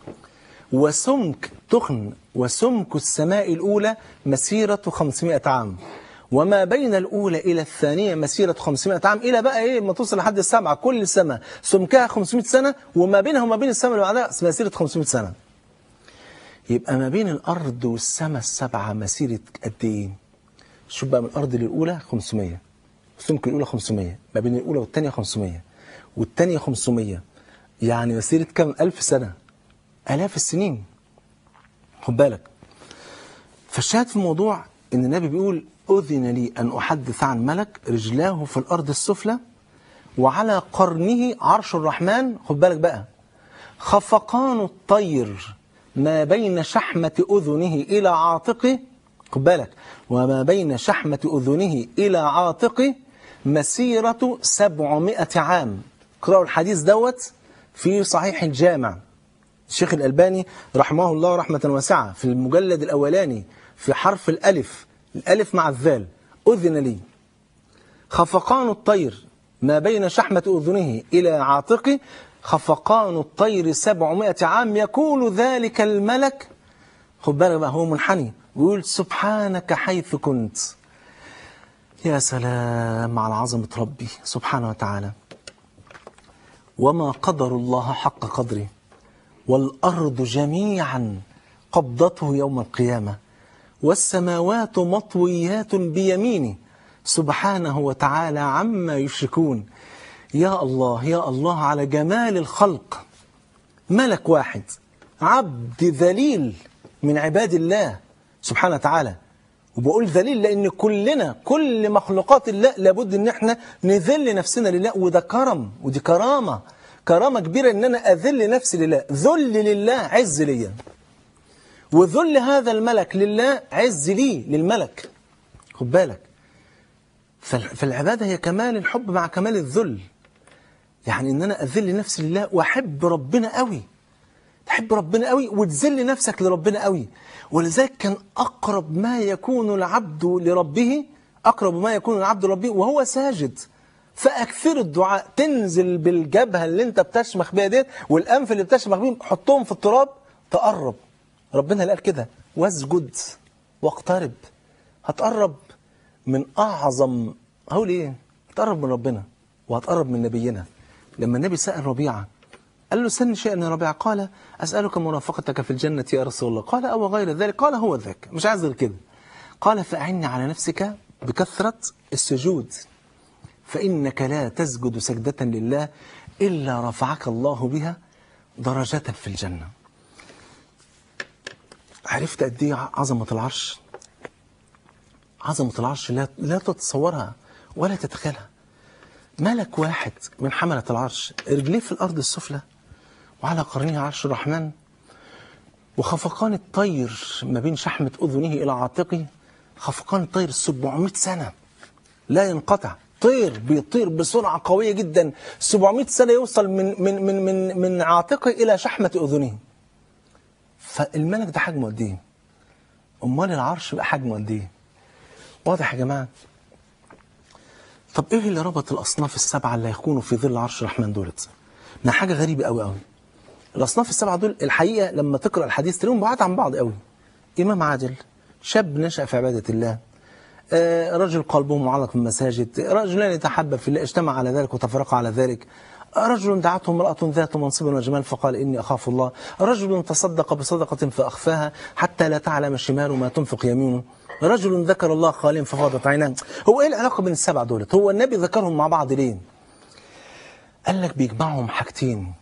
وسمك تخن وسمك السماء الأولى مسيرة خمسمائة عام وما بين الأولى إلى الثانية مسيرة 500 عام إلى بقى إيه ما توصل لحد السبعة كل سنة سمكها 500 سنة وما بينها وما بين السماء اللي بعدها مسيرة 500 سنة يبقى ما بين الأرض والسماء السبعة مسيرة قد إيه؟ شوف بقى من الأرض للأولى 500 السمك الأولى 500 ما بين الأولى والثانية 500 والثانية 500 يعني مسيرة كم ألف سنة آلاف السنين خد بالك فالشاهد في الموضوع ان النبي بيقول أذن لي أن أحدث عن ملك رجلاه في الأرض السفلى وعلى قرنه عرش الرحمن خد بالك بقى خفقان الطير ما بين شحمة أذنه إلى عاتقه خد بالك وما بين شحمة أذنه إلى عاتقه مسيرة سبعمائة عام قرأوا الحديث دوت في صحيح الجامع الشيخ الألباني رحمه الله رحمة واسعة في المجلد الأولاني في حرف الألف الألف مع الذال أذن لي خفقان الطير ما بين شحمة أذنه إلى عاتقه خفقان الطير سبعمائة عام يقول ذلك الملك خد بالك بقى هو منحني ويقول سبحانك حيث كنت يا سلام على عظمة ربي سبحانه وتعالى وما قدر الله حق قدره والأرض جميعا قبضته يوم القيامة والسماوات مطويات بيمينه سبحانه وتعالى عما يشركون يا الله يا الله على جمال الخلق ملك واحد عبد ذليل من عباد الله سبحانه وتعالى وبقول ذليل لأن كلنا كل مخلوقات الله لابد ان احنا نذل نفسنا لله وده كرم ودي كرامة كرامة كبيرة ان انا اذل نفسي لله ذل لله عز ليا وذل هذا الملك لله عز لي للملك خد بالك فالعبادة هي كمال الحب مع كمال الذل يعني ان انا اذل نفسي لله واحب ربنا قوي تحب ربنا قوي وتذل نفسك لربنا قوي ولذلك كان اقرب ما يكون العبد لربه اقرب ما يكون العبد لربه وهو ساجد فاكثر الدعاء تنزل بالجبهه اللي انت بتشمخ بيها ديت والانف اللي بتشمخ بيهم حطهم في التراب تقرب ربنا اللي قال كده واسجد واقترب هتقرب من اعظم هقول ايه هتقرب من ربنا وهتقرب من نبينا لما النبي سأل ربيعه قال له سن شيئا يا ربيعه قال اسالك مرافقتك في الجنه يا رسول الله قال او غير ذلك قال هو ذاك مش عايز غير كده قال فاعني على نفسك بكثره السجود فانك لا تسجد سجده لله الا رفعك الله بها درجه في الجنه عرفت قد ايه عظمه العرش عظمه العرش لا لا تتصورها ولا تتخيلها ملك واحد من حملة العرش رجليه في الأرض السفلى وعلى قرنه عرش الرحمن وخفقان الطير ما بين شحمة أذنه إلى عاتقه خفقان الطير 700 سنة لا ينقطع طير بيطير بسرعة قوية جدا 700 سنة يوصل من من من من من عاتقه إلى شحمة أذنه فالملك ده حجمه قد إيه؟ أمال العرش بقى حجمه قد إيه؟ واضح يا جماعة؟ طب إيه اللي ربط الأصناف السبعة اللي هيكونوا في ظل عرش الرحمن دولت؟ ما حاجة غريبة قوي قوي الأصناف السبعة دول الحقيقة لما تقرأ الحديث تلاقيهم بعاد عن بعض قوي إمام عادل شاب نشأ في عبادة الله آه، رجل قلبه معلق بالمساجد رجلان يتحبب في الله اجتمع على ذلك وتفرق على ذلك رجل دعته امرأة ذات منصب وجمال فقال إني أخاف الله رجل تصدق بصدقة فأخفاها حتى لا تعلم شماله ما تنفق يمينه رجل ذكر الله خاليا ففاضت عيناه هو إيه العلاقة بين السبع دولت هو النبي ذكرهم مع بعض ليه قال لك بيجمعهم حاجتين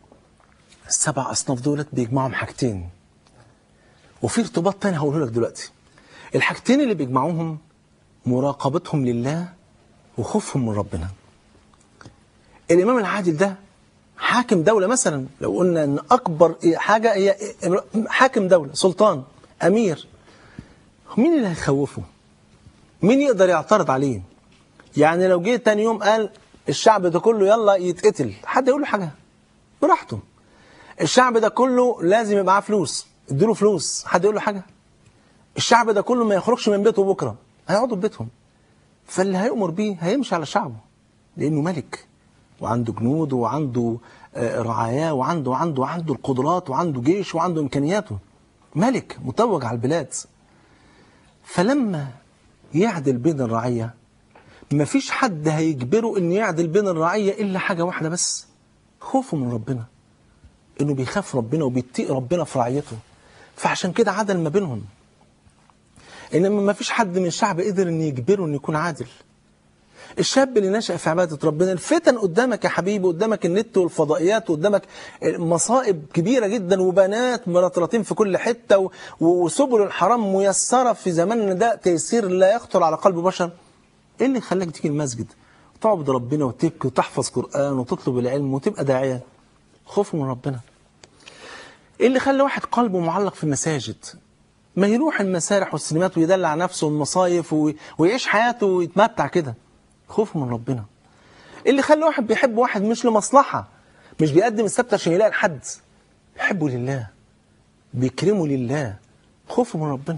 السبع أصناف دولت بيجمعهم حاجتين وفي ارتباط تاني هقوله لك دلوقتي الحاجتين اللي بيجمعوهم مراقبتهم لله وخوفهم من ربنا الإمام العادل ده حاكم دولة مثلا لو قلنا أن أكبر حاجة هي حاكم دولة سلطان أمير مين اللي هيخوفه مين يقدر يعترض عليه يعني لو جه تاني يوم قال الشعب ده كله يلا يتقتل حد يقول له حاجة براحته الشعب ده كله لازم يبقى معاه فلوس اديله فلوس حد يقول له حاجة الشعب ده كله ما يخرجش من بيته بكرة هيقعدوا في بيتهم فاللي هيأمر بيه هيمشي على شعبه لأنه ملك وعنده جنود وعنده آه، رعاياه وعنده وعنده وعنده القدرات وعنده جيش وعنده إمكانياته ملك متوج على البلاد فلما يعدل بين الرعية مفيش حد هيجبره انه يعدل بين الرعية إلا حاجة واحدة بس خوفه من ربنا انه بيخاف ربنا وبيتقي ربنا في رعيته فعشان كده عدل ما بينهم انما ما فيش حد من الشعب قدر ان يجبره انه يكون عادل الشاب اللي نشأ في عبادة ربنا الفتن قدامك يا حبيبي قدامك النت والفضائيات قدامك مصائب كبيرة جدا وبنات مرطرطين في كل حتة و- وسبل الحرام ميسرة في زماننا ده تيسير لا يخطر على قلب بشر ايه اللي خلاك تيجي المسجد تعبد ربنا وتبكي وتحفظ قرآن وتطلب العلم وتبقى داعية خوف من ربنا ايه اللي خلى واحد قلبه معلق في المساجد ما يروح المسارح والسينمات ويدلع نفسه والمصايف و- ويعيش حياته ويتمتع كده خوف من ربنا ايه اللي خلى واحد بيحب واحد مش لمصلحة مش بيقدم السبت عشان يلاقي لحد بيحبه لله بيكرمه لله خوفه من ربنا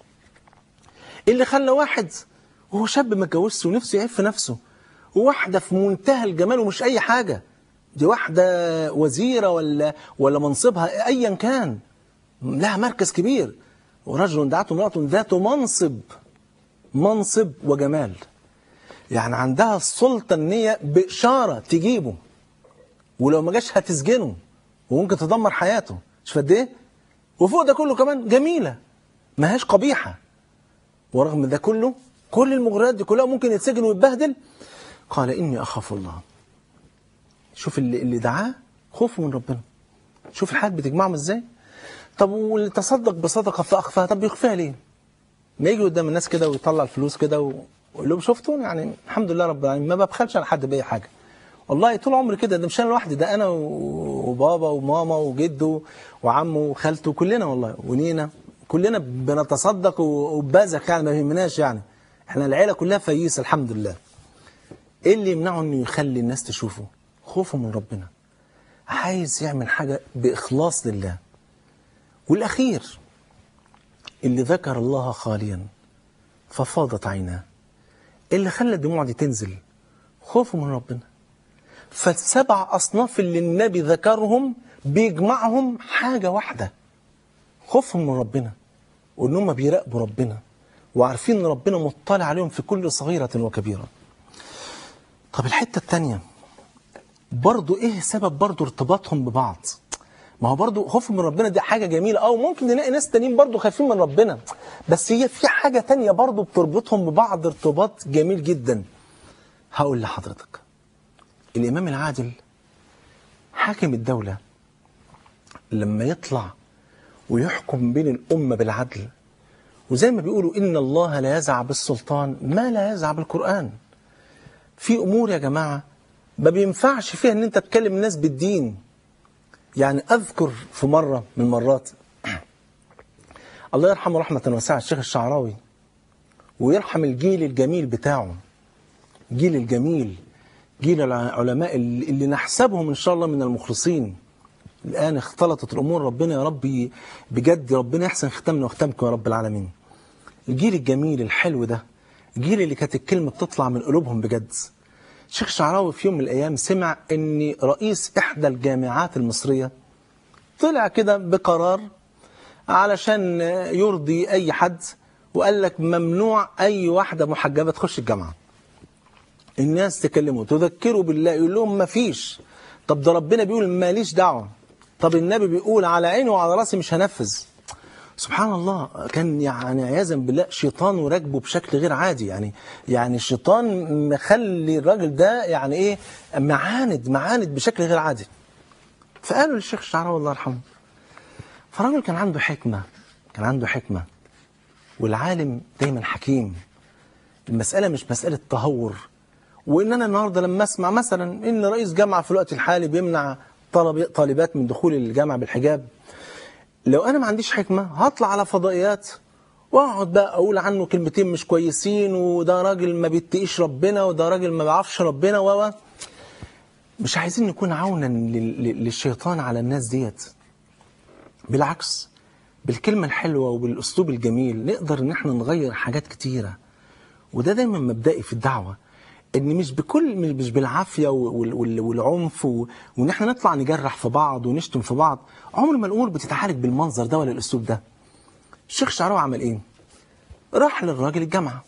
ايه اللي خلى واحد وهو شاب ما اتجوزش ونفسه يعف نفسه وواحدة في منتهى الجمال ومش أي حاجة دي واحدة وزيرة ولا ولا منصبها أيا كان لها مركز كبير ورجل دعته امرأة ذات منصب منصب وجمال يعني عندها السلطة ان هي بإشارة تجيبه ولو ما جاش هتسجنه وممكن تدمر حياته مش قد ايه وفوق ده كله كمان جميلة ما هيش قبيحة ورغم ده كله كل المغريات دي كلها ممكن يتسجن ويتبهدل قال إني أخاف الله شوف اللي, اللي دعاه خوفه من ربنا شوف الحاجات بتجمعهم ازاي طب واللي تصدق بصدقة فأخفاها طب يخفيها ليه ما يجي قدام الناس كده ويطلع الفلوس كده و- ويقول لهم شفتوا يعني الحمد لله رب العالمين ما ببخلش على حد بأي حاجة والله طول عمري كده ده مش انا لوحدي ده انا و- وبابا وماما وجده وعمه وخالته كلنا والله ونينا كلنا بنتصدق و- وببذخ يعني ما يهمناش يعني احنا العيله كلها فييسه الحمد لله ايه اللي يمنعه انه يخلي الناس تشوفه خوفه من ربنا عايز يعمل حاجه باخلاص لله والاخير اللي ذكر الله خاليا ففاضت عيناه اللي خلى الدموع دي تنزل خوفه من ربنا فالسبع أصناف اللي النبي ذكرهم بيجمعهم حاجة واحدة خوفهم من ربنا وإن هم بيراقبوا ربنا وعارفين إن ربنا مطلع عليهم في كل صغيرة وكبيرة طب الحتة التانية برضو إيه سبب برضو ارتباطهم ببعض ما هو برضو خوفهم من ربنا دي حاجة جميلة أو ممكن نلاقي ناس تانيين برضو خايفين من ربنا بس هي في حاجة تانية برضو بتربطهم ببعض ارتباط جميل جدا هقول لحضرتك الإمام العادل حاكم الدولة لما يطلع ويحكم بين الأمة بالعدل وزي ما بيقولوا إن الله لا يزع بالسلطان ما لا يزع بالقرآن في أمور يا جماعة ما بينفعش فيها إن أنت تكلم الناس بالدين يعني أذكر في مرة من المرات الله يرحمه رحمة واسعة الشيخ الشعراوي ويرحم الجيل الجميل بتاعه جيل الجميل جيل العلماء اللي اللي نحسبهم إن شاء الله من المخلصين الآن اختلطت الأمور ربنا يا ربي بجد ربنا يحسن ختامنا وختامكم يا رب العالمين الجيل الجميل الحلو ده الجيل اللي كانت الكلمة بتطلع من قلوبهم بجد الشيخ الشعراوي في يوم من الأيام سمع أن رئيس إحدى الجامعات المصرية طلع كده بقرار علشان يرضي أي حد وقال لك ممنوع أي واحدة محجبة تخش الجامعة الناس تكلموا تذكروا بالله يقول لهم ما فيش طب ده ربنا بيقول ماليش دعوة طب النبي بيقول على عيني وعلى راسي مش هنفذ سبحان الله كان يعني عياذا بالله شيطان راكبه بشكل غير عادي يعني يعني الشيطان مخلي الراجل ده يعني ايه معاند معاند بشكل غير عادي فقالوا للشيخ الشعراوي الله يرحمه فالراجل كان عنده حكمة كان عنده حكمة والعالم دايما حكيم المسألة مش مسألة تهور وإن أنا النهاردة لما أسمع مثلا إن رئيس جامعة في الوقت الحالي بيمنع طلب طالبات من دخول الجامعة بالحجاب لو أنا ما عنديش حكمة هطلع على فضائيات واقعد بقى اقول عنه كلمتين مش كويسين وده راجل ما بيتقيش ربنا وده راجل ما بيعرفش ربنا و مش عايزين نكون عونا لل- لل- للشيطان على الناس ديت بالعكس بالكلمة الحلوة وبالأسلوب الجميل نقدر إن احنا نغير حاجات كتيرة وده دايما مبدئي في الدعوة إن مش بكل مش بالعافية وال- وال- والعنف و- وإن احنا نطلع نجرح في بعض ونشتم في بعض عمر ما الأمور بتتعالج بالمنظر ده ولا الأسلوب ده الشيخ شعراوي عمل إيه؟ راح للراجل الجامعة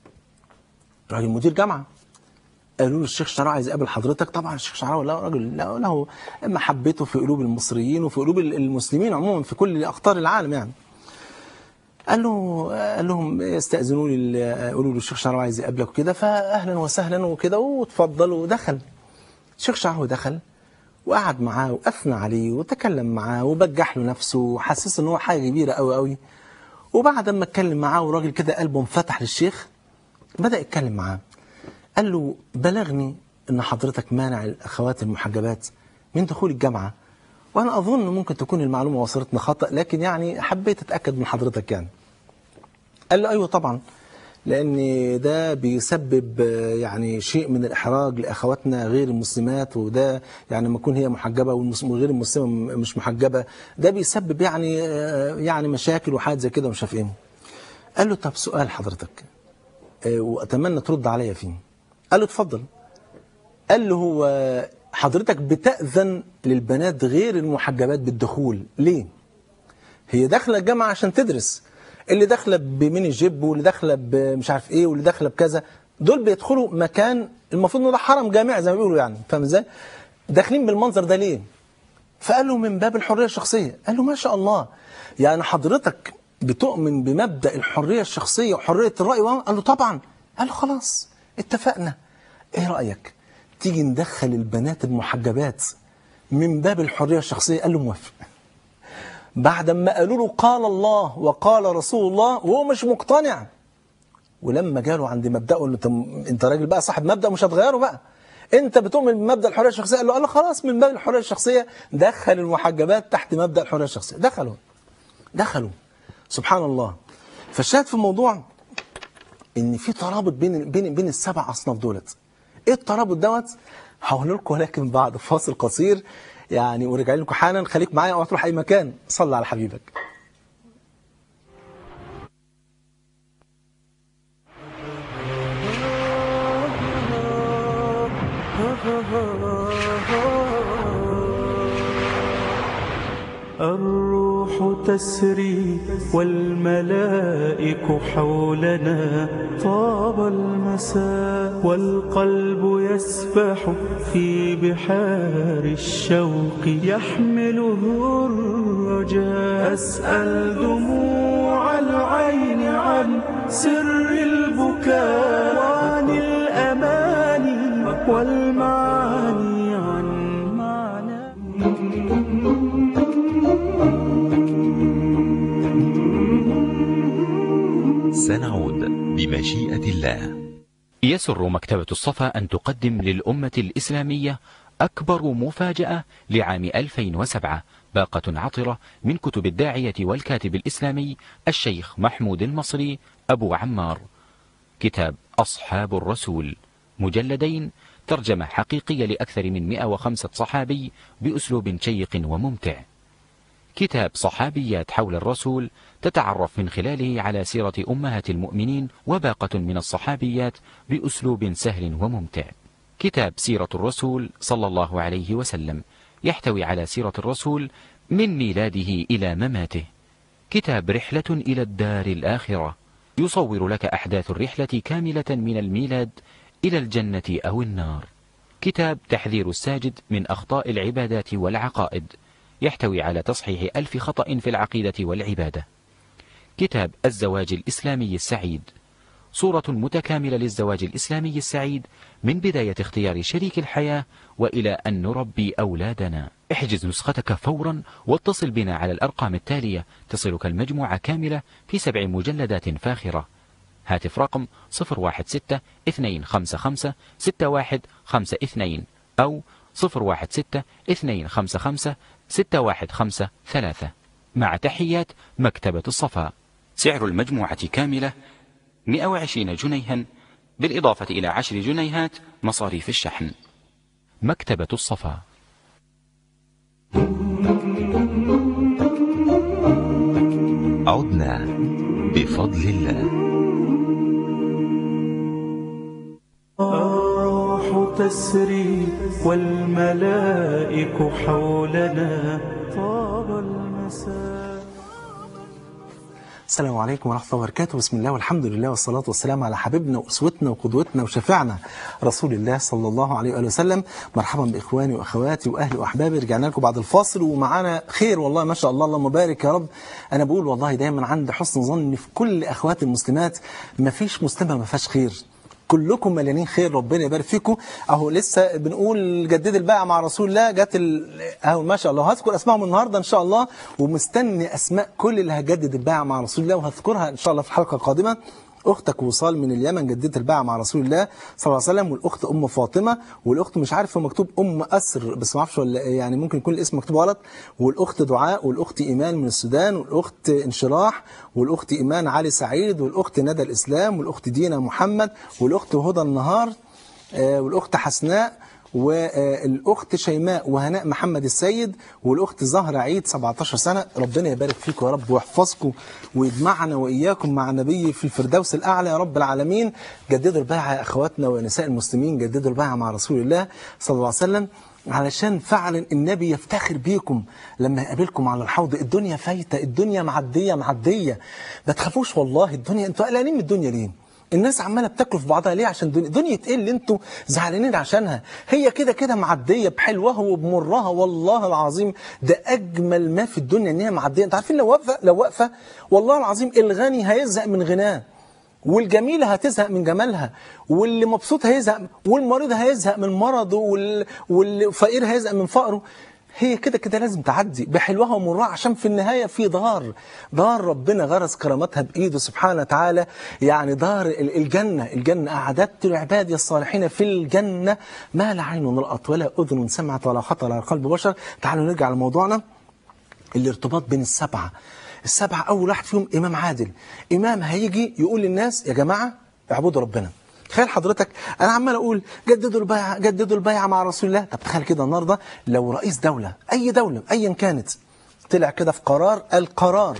راجل مدير جامعة قالوا له الشيخ شعراوي عايز يقابل حضرتك طبعا الشيخ شعراوي له راجل له, له محبته في قلوب المصريين وفي قلوب المسلمين عموما في كل اقطار العالم يعني قال له قال لهم استاذنوا لي قولوا له الشيخ شعراوي عايز يقابلك وكده فاهلا وسهلا وكده واتفضل ودخل الشيخ شعراوي دخل وقعد معاه واثنى عليه وتكلم معاه وبجح له نفسه وحسس ان هو حاجه كبيره قوي قوي وبعد ما اتكلم معاه وراجل كده قلبه انفتح للشيخ بدا يتكلم معاه قال له بلغني ان حضرتك مانع الاخوات المحجبات من دخول الجامعه وانا اظن ممكن تكون المعلومه وصلتنا خطا لكن يعني حبيت اتاكد من حضرتك يعني قال له ايوه طبعا لان ده بيسبب آه، يعني شيء من الاحراج لاخواتنا غير المسلمات وده يعني لما تكون هي محجبه والمس- وغير المسلمه م- مش محجبه ده بيسبب يعني آه، يعني مشاكل وحاجات زي كده ومش عارف ايه قال له طب سؤال حضرتك آه، واتمنى ترد عليا فيه قال له اتفضل قال له هو حضرتك بتأذن للبنات غير المحجبات بالدخول ليه هي داخله الجامعه عشان تدرس اللي داخله بميني جيب واللي داخله بمش عارف ايه واللي داخله بكذا دول بيدخلوا مكان المفروض انه ده حرم جامعي زي ما بيقولوا يعني فاهم ازاي داخلين بالمنظر ده ليه فقال له من باب الحريه الشخصيه قال له ما شاء الله يعني حضرتك بتؤمن بمبدا الحريه الشخصيه وحريه الراي قال له طبعا قال له خلاص اتفقنا ايه رايك تيجي ندخل البنات المحجبات من باب الحريه الشخصيه قال له موافق بعد ما قالوا له قال الله وقال رسول الله وهو مش مقتنع ولما جاله عند مبدأه انه انت انت راجل بقى صاحب مبدأ مش هتغيره بقى انت بتؤمن بمبدأ الحرية الشخصية قال له قال له خلاص من باب الحرية الشخصية دخل المحجبات تحت مبدأ الحرية الشخصية دخلوا دخلوا سبحان الله فالشاهد في الموضوع ان في ترابط بين بين بين السبع اصناف دولت ايه الترابط دوت هقول لكم ولكن بعد فاصل قصير يعني وراجعين لكم حالا خليك معايا اوعى تروح اي مكان صلي على حبيبك الروح تسري والملائك حولنا طاب المساء والقلب يسبح في بحار الشوق يحمله الرجاء أسأل دموع العين عن سر البكاء وعن الأماني والمعاني عن معنى سنعود بمشيئة الله يسر مكتبة الصفا أن تقدم للأمة الإسلامية أكبر مفاجأة لعام 2007 باقة عطرة من كتب الداعية والكاتب الإسلامي الشيخ محمود المصري أبو عمار كتاب أصحاب الرسول مجلدين ترجمة حقيقية لأكثر من 105 صحابي بأسلوب شيق وممتع كتاب صحابيات حول الرسول تتعرف من خلاله على سيرة أمهات المؤمنين وباقة من الصحابيات بأسلوب سهل وممتع كتاب سيرة الرسول صلى الله عليه وسلم يحتوي على سيرة الرسول من ميلاده إلى مماته كتاب رحلة إلى الدار الآخرة يصور لك أحداث الرحلة كاملة من الميلاد إلى الجنة أو النار كتاب تحذير الساجد من أخطاء العبادات والعقائد يحتوي على تصحيح ألف خطأ في العقيدة والعبادة كتاب الزواج الإسلامي السعيد صورة متكاملة للزواج الإسلامي السعيد من بداية اختيار شريك الحياة وإلى أن نربي أولادنا احجز نسختك فورا واتصل بنا على الأرقام التالية تصلك المجموعة كاملة في سبع مجلدات فاخرة هاتف رقم 016 255 6152 أو 016 255 6153 مع تحيات مكتبة الصفا سعر المجموعة كاملة 120 جنيها بالإضافة إلى 10 جنيهات مصاريف الشحن مكتبة الصفا عدنا بفضل الله الروح تسري والملائك حولنا طاب المساء السلام عليكم ورحمة الله وبركاته بسم الله والحمد لله والصلاة والسلام على حبيبنا وأسوتنا وقدوتنا وشفيعنا رسول الله صلى الله عليه وآله وسلم مرحبا بإخواني وأخواتي وأهلي وأحبابي رجعنا لكم بعد الفاصل ومعانا خير والله ما شاء الله اللهم بارك يا رب أنا بقول والله دايما عندي حسن ظن في كل أخواتي المسلمات ما فيش مسلمة ما فيهاش خير كلكم مليانين خير ربنا يبارك فيكم اهو لسه بنقول جدد البيعه مع رسول الله جت ال... اهو ما شاء الله هذكر اسمائهم النهارده ان شاء الله ومستني اسماء كل اللي هجدد البيعه مع رسول الله وهذكرها ان شاء الله في حلقه قادمه اختك وصال من اليمن جددت البيعه مع رسول الله صلى الله عليه وسلم والاخت ام فاطمه والاخت مش عارف هو مكتوب ام اسر بس ما اعرفش ولا يعني ممكن يكون الاسم مكتوب غلط والاخت دعاء والاخت ايمان من السودان والاخت انشراح والاخت ايمان علي سعيد والاخت ندى الاسلام والاخت دينا محمد والاخت هدى النهار آه، والاخت حسناء والاخت شيماء وهناء محمد السيد والاخت زهره عيد 17 سنه ربنا يبارك فيكم يا رب ويحفظكم ويجمعنا واياكم مع النبي في الفردوس الاعلى يا رب العالمين جددوا البيعه يا اخواتنا ونساء المسلمين جددوا البيعه مع رسول الله صلى الله عليه وسلم علشان فعلا النبي يفتخر بيكم لما يقابلكم على الحوض الدنيا فايته الدنيا معديه معديه ما تخافوش والله الدنيا انتوا قلقانين من الدنيا ليه الناس عماله بتاكل في بعضها ليه عشان دنيا دنيا ايه اللي انتوا زعلانين عشانها هي كده كده معديه بحلوها وبمرها والله العظيم ده اجمل ما في الدنيا ان هي معديه انتوا عارفين لو واقفه لو واقفه والله العظيم الغني هيزهق من غناه والجميلة هتزهق من جمالها واللي مبسوط هيزهق والمريض هيزهق من مرضه وال... والفقير هيزهق من فقره هي كده كده لازم تعدي بحلوها ومرها عشان في النهاية في دار دار ربنا غرس كرامتها بإيده سبحانه وتعالى يعني دار ال- الجنة الجنة أعددت لعبادي الصالحين في الجنة ما لا عين رأت ولا أذن سمعت ولا خطر على قلب بشر تعالوا نرجع لموضوعنا الارتباط بين السبعة السبعة أول واحد فيهم إمام عادل إمام هيجي يقول للناس يا جماعة اعبدوا ربنا تخيل حضرتك انا عمال اقول جددوا البيعه جددوا البيعه مع رسول الله طب تخيل كده النهارده لو رئيس دوله اي دوله ايا كانت طلع كده في قرار القرار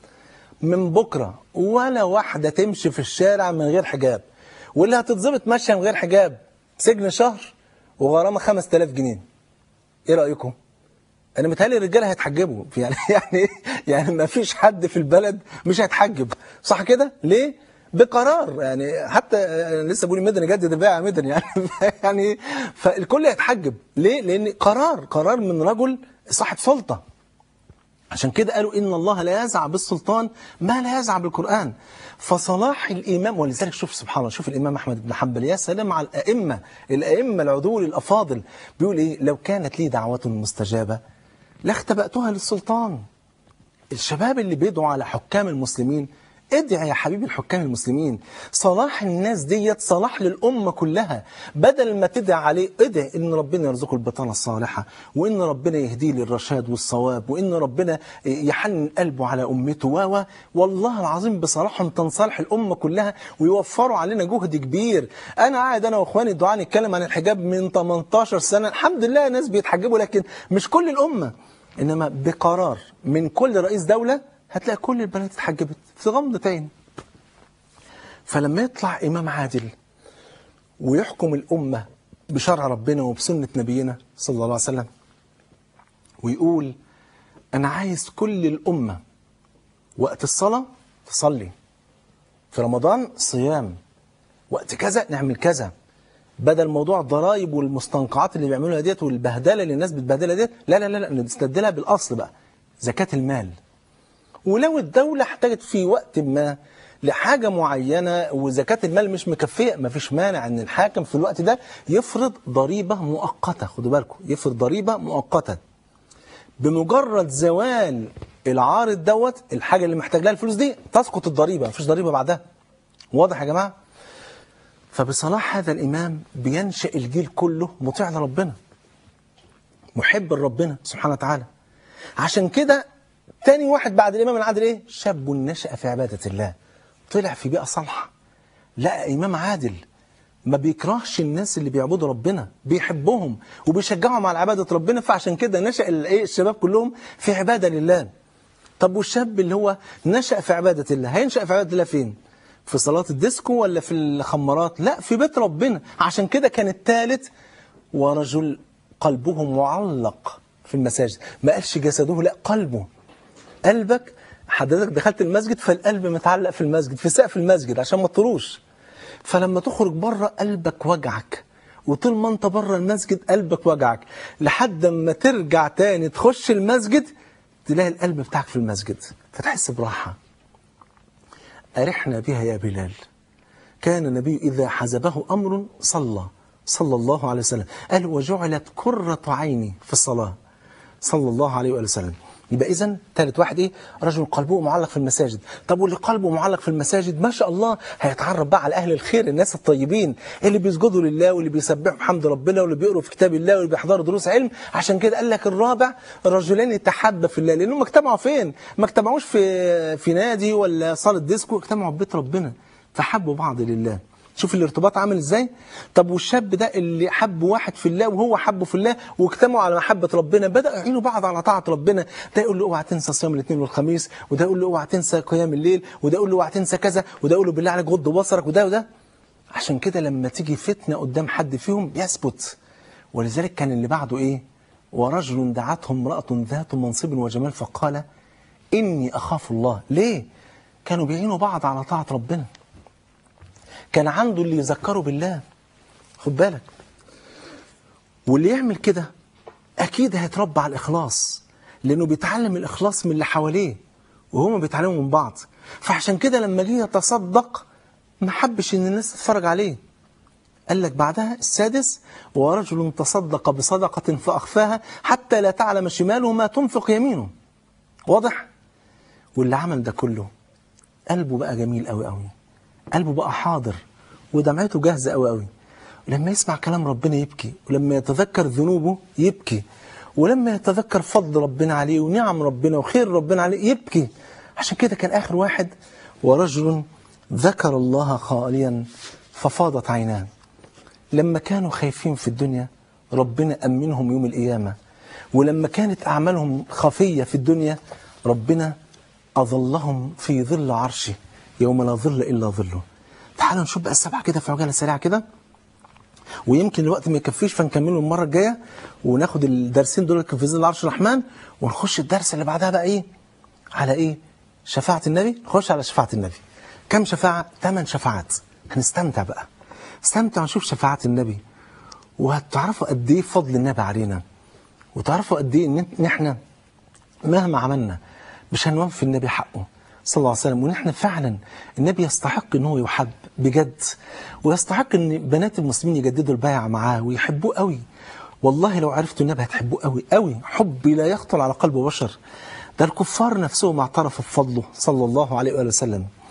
من بكره ولا واحده تمشي في الشارع من غير حجاب واللي هتتظبط ماشيه من غير حجاب سجن شهر وغرامه 5000 جنيه ايه رايكم انا متهيألي الرجاله هيتحجبوا يعني يعني يعني ما فيش حد في البلد مش هيتحجب صح كده ليه بقرار يعني حتى آه، لسه بقول مدني جدد البيع مدني يعني يعني فالكل هيتحجب ليه لان قرار قرار من رجل صاحب سلطه عشان كده قالوا إن الله لا يزع بالسلطان ما لا يزع بالقرآن فصلاح الإمام ولذلك شوف سبحان الله شوف الإمام أحمد بن حنبل يا سلام على الأئمة الأئمة العدول الأفاضل بيقول إيه لو كانت لي دعوة مستجابة لاختبأتها للسلطان الشباب اللي بيدعوا على حكام المسلمين ادعي يا حبيبي الحكام المسلمين صلاح الناس ديت صلاح للأمة كلها بدل ما تدعي عليه ادعي ان ربنا يرزقه البطانة الصالحة وان ربنا يهديه للرشاد والصواب وان ربنا يحنن قلبه على أمته و و- والله العظيم بصلاحهم تنصلح الأمة كلها ويوفروا علينا جهد كبير أنا قاعد أنا وإخواني الدعاء نتكلم عن الحجاب من 18 سنة الحمد لله ناس بيتحجبوا لكن مش كل الأمة إنما بقرار من كل رئيس دولة هتلاقي كل البنات اتحجبت في غمضة عين فلما يطلع إمام عادل ويحكم الأمة بشرع ربنا وبسنة نبينا صلى الله عليه وسلم ويقول أنا عايز كل الأمة وقت الصلاة تصلي في رمضان صيام وقت كذا نعمل كذا بدل موضوع الضرائب والمستنقعات اللي بيعملوها ديت والبهدله اللي الناس بتبهدلها ديت لا لا لا لا نستبدلها بالاصل بقى زكاه المال ولو الدولة احتاجت في وقت ما لحاجة معينة وزكاة المال مش مكفية مفيش مانع ان الحاكم في الوقت ده يفرض ضريبة مؤقتة خدوا بالكم يفرض ضريبة مؤقتة بمجرد زوال العارض دوت الحاجة اللي محتاج لها الفلوس دي تسقط الضريبة مفيش ضريبة بعدها واضح يا جماعة فبصلاح هذا الإمام بينشأ الجيل كله مطيع لربنا محب لربنا سبحانه وتعالى عشان كده تاني واحد بعد الإمام العادل إيه؟ شاب نشأ في عبادة الله طلع في بيئة صالحة لقى إمام عادل ما بيكرهش الناس اللي بيعبدوا ربنا بيحبهم وبيشجعهم على عبادة ربنا فعشان كده نشأ ال- إيه الشباب كلهم في عبادة لله طب والشاب اللي هو نشأ في عبادة الله هينشأ في عبادة الله فين؟ في صلاة الديسكو ولا في الخمارات؟ لا في بيت ربنا عشان كده كان الثالث ورجل قلبه معلق في المساجد ما قالش جسده لا قلبه قلبك حضرتك دخلت المسجد فالقلب متعلق في المسجد في سقف المسجد عشان ما تطروش فلما تخرج بره قلبك وجعك وطول ما انت بره المسجد قلبك وجعك لحد ما ترجع تاني تخش المسجد تلاقي القلب بتاعك في المسجد فتحس براحة أرحنا بها يا بلال كان النبي إذا حزبه أمر صلى صلى الله عليه وسلم قال وجعلت كرة عيني في الصلاة صلى الله عليه وآله وسلم يبقى إذا ثالث واحد إيه رجل قلبه معلق في المساجد طب واللي قلبه معلق في المساجد ما شاء الله هيتعرف بقى على أهل الخير الناس الطيبين اللي بيسجدوا لله واللي بيسبحوا بحمد ربنا واللي بيقروا في كتاب الله واللي بيحضروا دروس علم عشان كده قال لك الرابع رجلان تحابا في الله لأنهم اجتمعوا فين ما اجتمعوش في في نادي ولا صالة ديسكو اجتمعوا في بيت ربنا فحبوا بعض لله شوف الارتباط عامل ازاي طب والشاب ده اللي حب واحد في الله وهو حبه في الله واجتمعوا على محبة ربنا بدأوا يعينوا بعض على طاعة ربنا ده يقول له اوعى تنسى صيام الاثنين والخميس وده يقول له اوعى تنسى قيام الليل وده يقول له اوعى تنسى كذا وده يقول له بالله عليك غض بصرك وده وده عشان كده لما تيجي فتنة قدام حد فيهم يثبت ولذلك كان اللي بعده ايه ورجل دعته امرأة ذات منصب وجمال فقال إني أخاف الله ليه كانوا بيعينوا بعض على طاعة ربنا كان عنده اللي يذكره بالله خد بالك واللي يعمل كده أكيد هيتربى على الإخلاص لأنه بيتعلم الإخلاص من اللي حواليه وهما بيتعلموا من بعض فعشان كده لما جه يتصدق ما حبش إن الناس تتفرج عليه قال لك بعدها السادس ورجل تصدق بصدقة فأخفاها حتى لا تعلم شماله ما تنفق يمينه واضح واللي عمل ده كله قلبه بقى جميل قوي قوي قلبه بقى حاضر ودمعته جاهزة قوي قوي لما يسمع كلام ربنا يبكي ولما يتذكر ذنوبه يبكي ولما يتذكر فضل ربنا عليه ونعم ربنا وخير ربنا عليه يبكي عشان كده كان آخر واحد ورجل ذكر الله خاليا ففاضت عيناه لما كانوا خايفين في الدنيا ربنا أمنهم يوم القيامة ولما كانت أعمالهم خفية في الدنيا ربنا أظلهم في ظل عرشه يوم لا ظل إلا ظله تعالوا نشوف بقى السبعة كده في عجالة سريعة كده ويمكن الوقت ما يكفيش فنكمله المرة الجاية وناخد الدرسين دول في ظل عرش الرحمن ونخش الدرس اللي بعدها بقى إيه على إيه شفاعة النبي نخش على شفاعة النبي كم شفاعة ثمان شفاعات هنستمتع بقى استمتع ونشوف شفاعات النبي وهتعرفوا قد ايه فضل النبي علينا وتعرفوا قد ايه ان إن احنا مهما عملنا مش هنوفي النبي حقه صلى الله عليه وسلم وان احنا فعلا النبي يستحق ان هو يحب بجد ويستحق ان بنات المسلمين يجددوا البيعه معاه ويحبوه قوي والله لو عرفتوا النبي هتحبوه قوي قوي حب لا يخطر على قلب بشر ده الكفار نفسهم اعترفوا بفضله صلى الله عليه وآله وسلم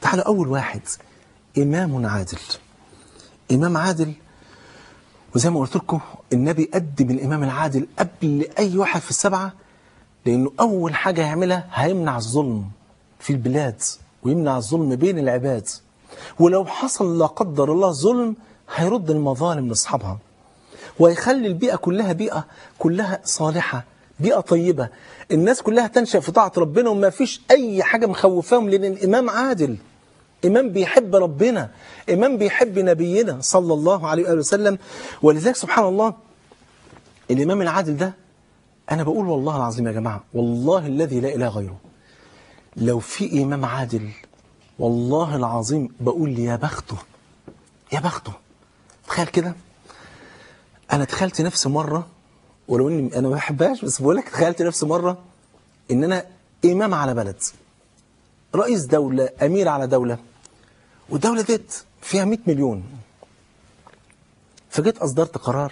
تعالوا أول واحد إمام عادل إمام عادل وزي ما قلت لكم النبي قدم الإمام العادل قبل أي واحد في السبعة لأنه أول حاجة يعملها هيمنع الظلم في البلاد ويمنع الظلم بين العباد ولو حصل لا قدر الله ظلم هيرد المظالم لأصحابها ويخلي البيئة كلها بيئة كلها صالحة بيئة طيبة الناس كلها تنشأ في طاعة ربنا وما فيش أي حاجة مخوفاهم لأن الإمام عادل إمام بيحب ربنا إمام بيحب نبينا صلى الله عليه وآله وسلم ولذلك سبحان الله الإمام العادل ده أنا بقول والله العظيم يا جماعة والله الذي لا إله غيره لو في إمام عادل والله العظيم بقول يا بخته يا بخته تخيل كده أنا تخيلت نفسي مرة ولو إني أنا ما بحبهاش بس بقول لك تخيلت نفسي مرة إن أنا إمام على بلد رئيس دولة أمير على دولة والدولة ديت فيها 100 مليون فجيت أصدرت قرار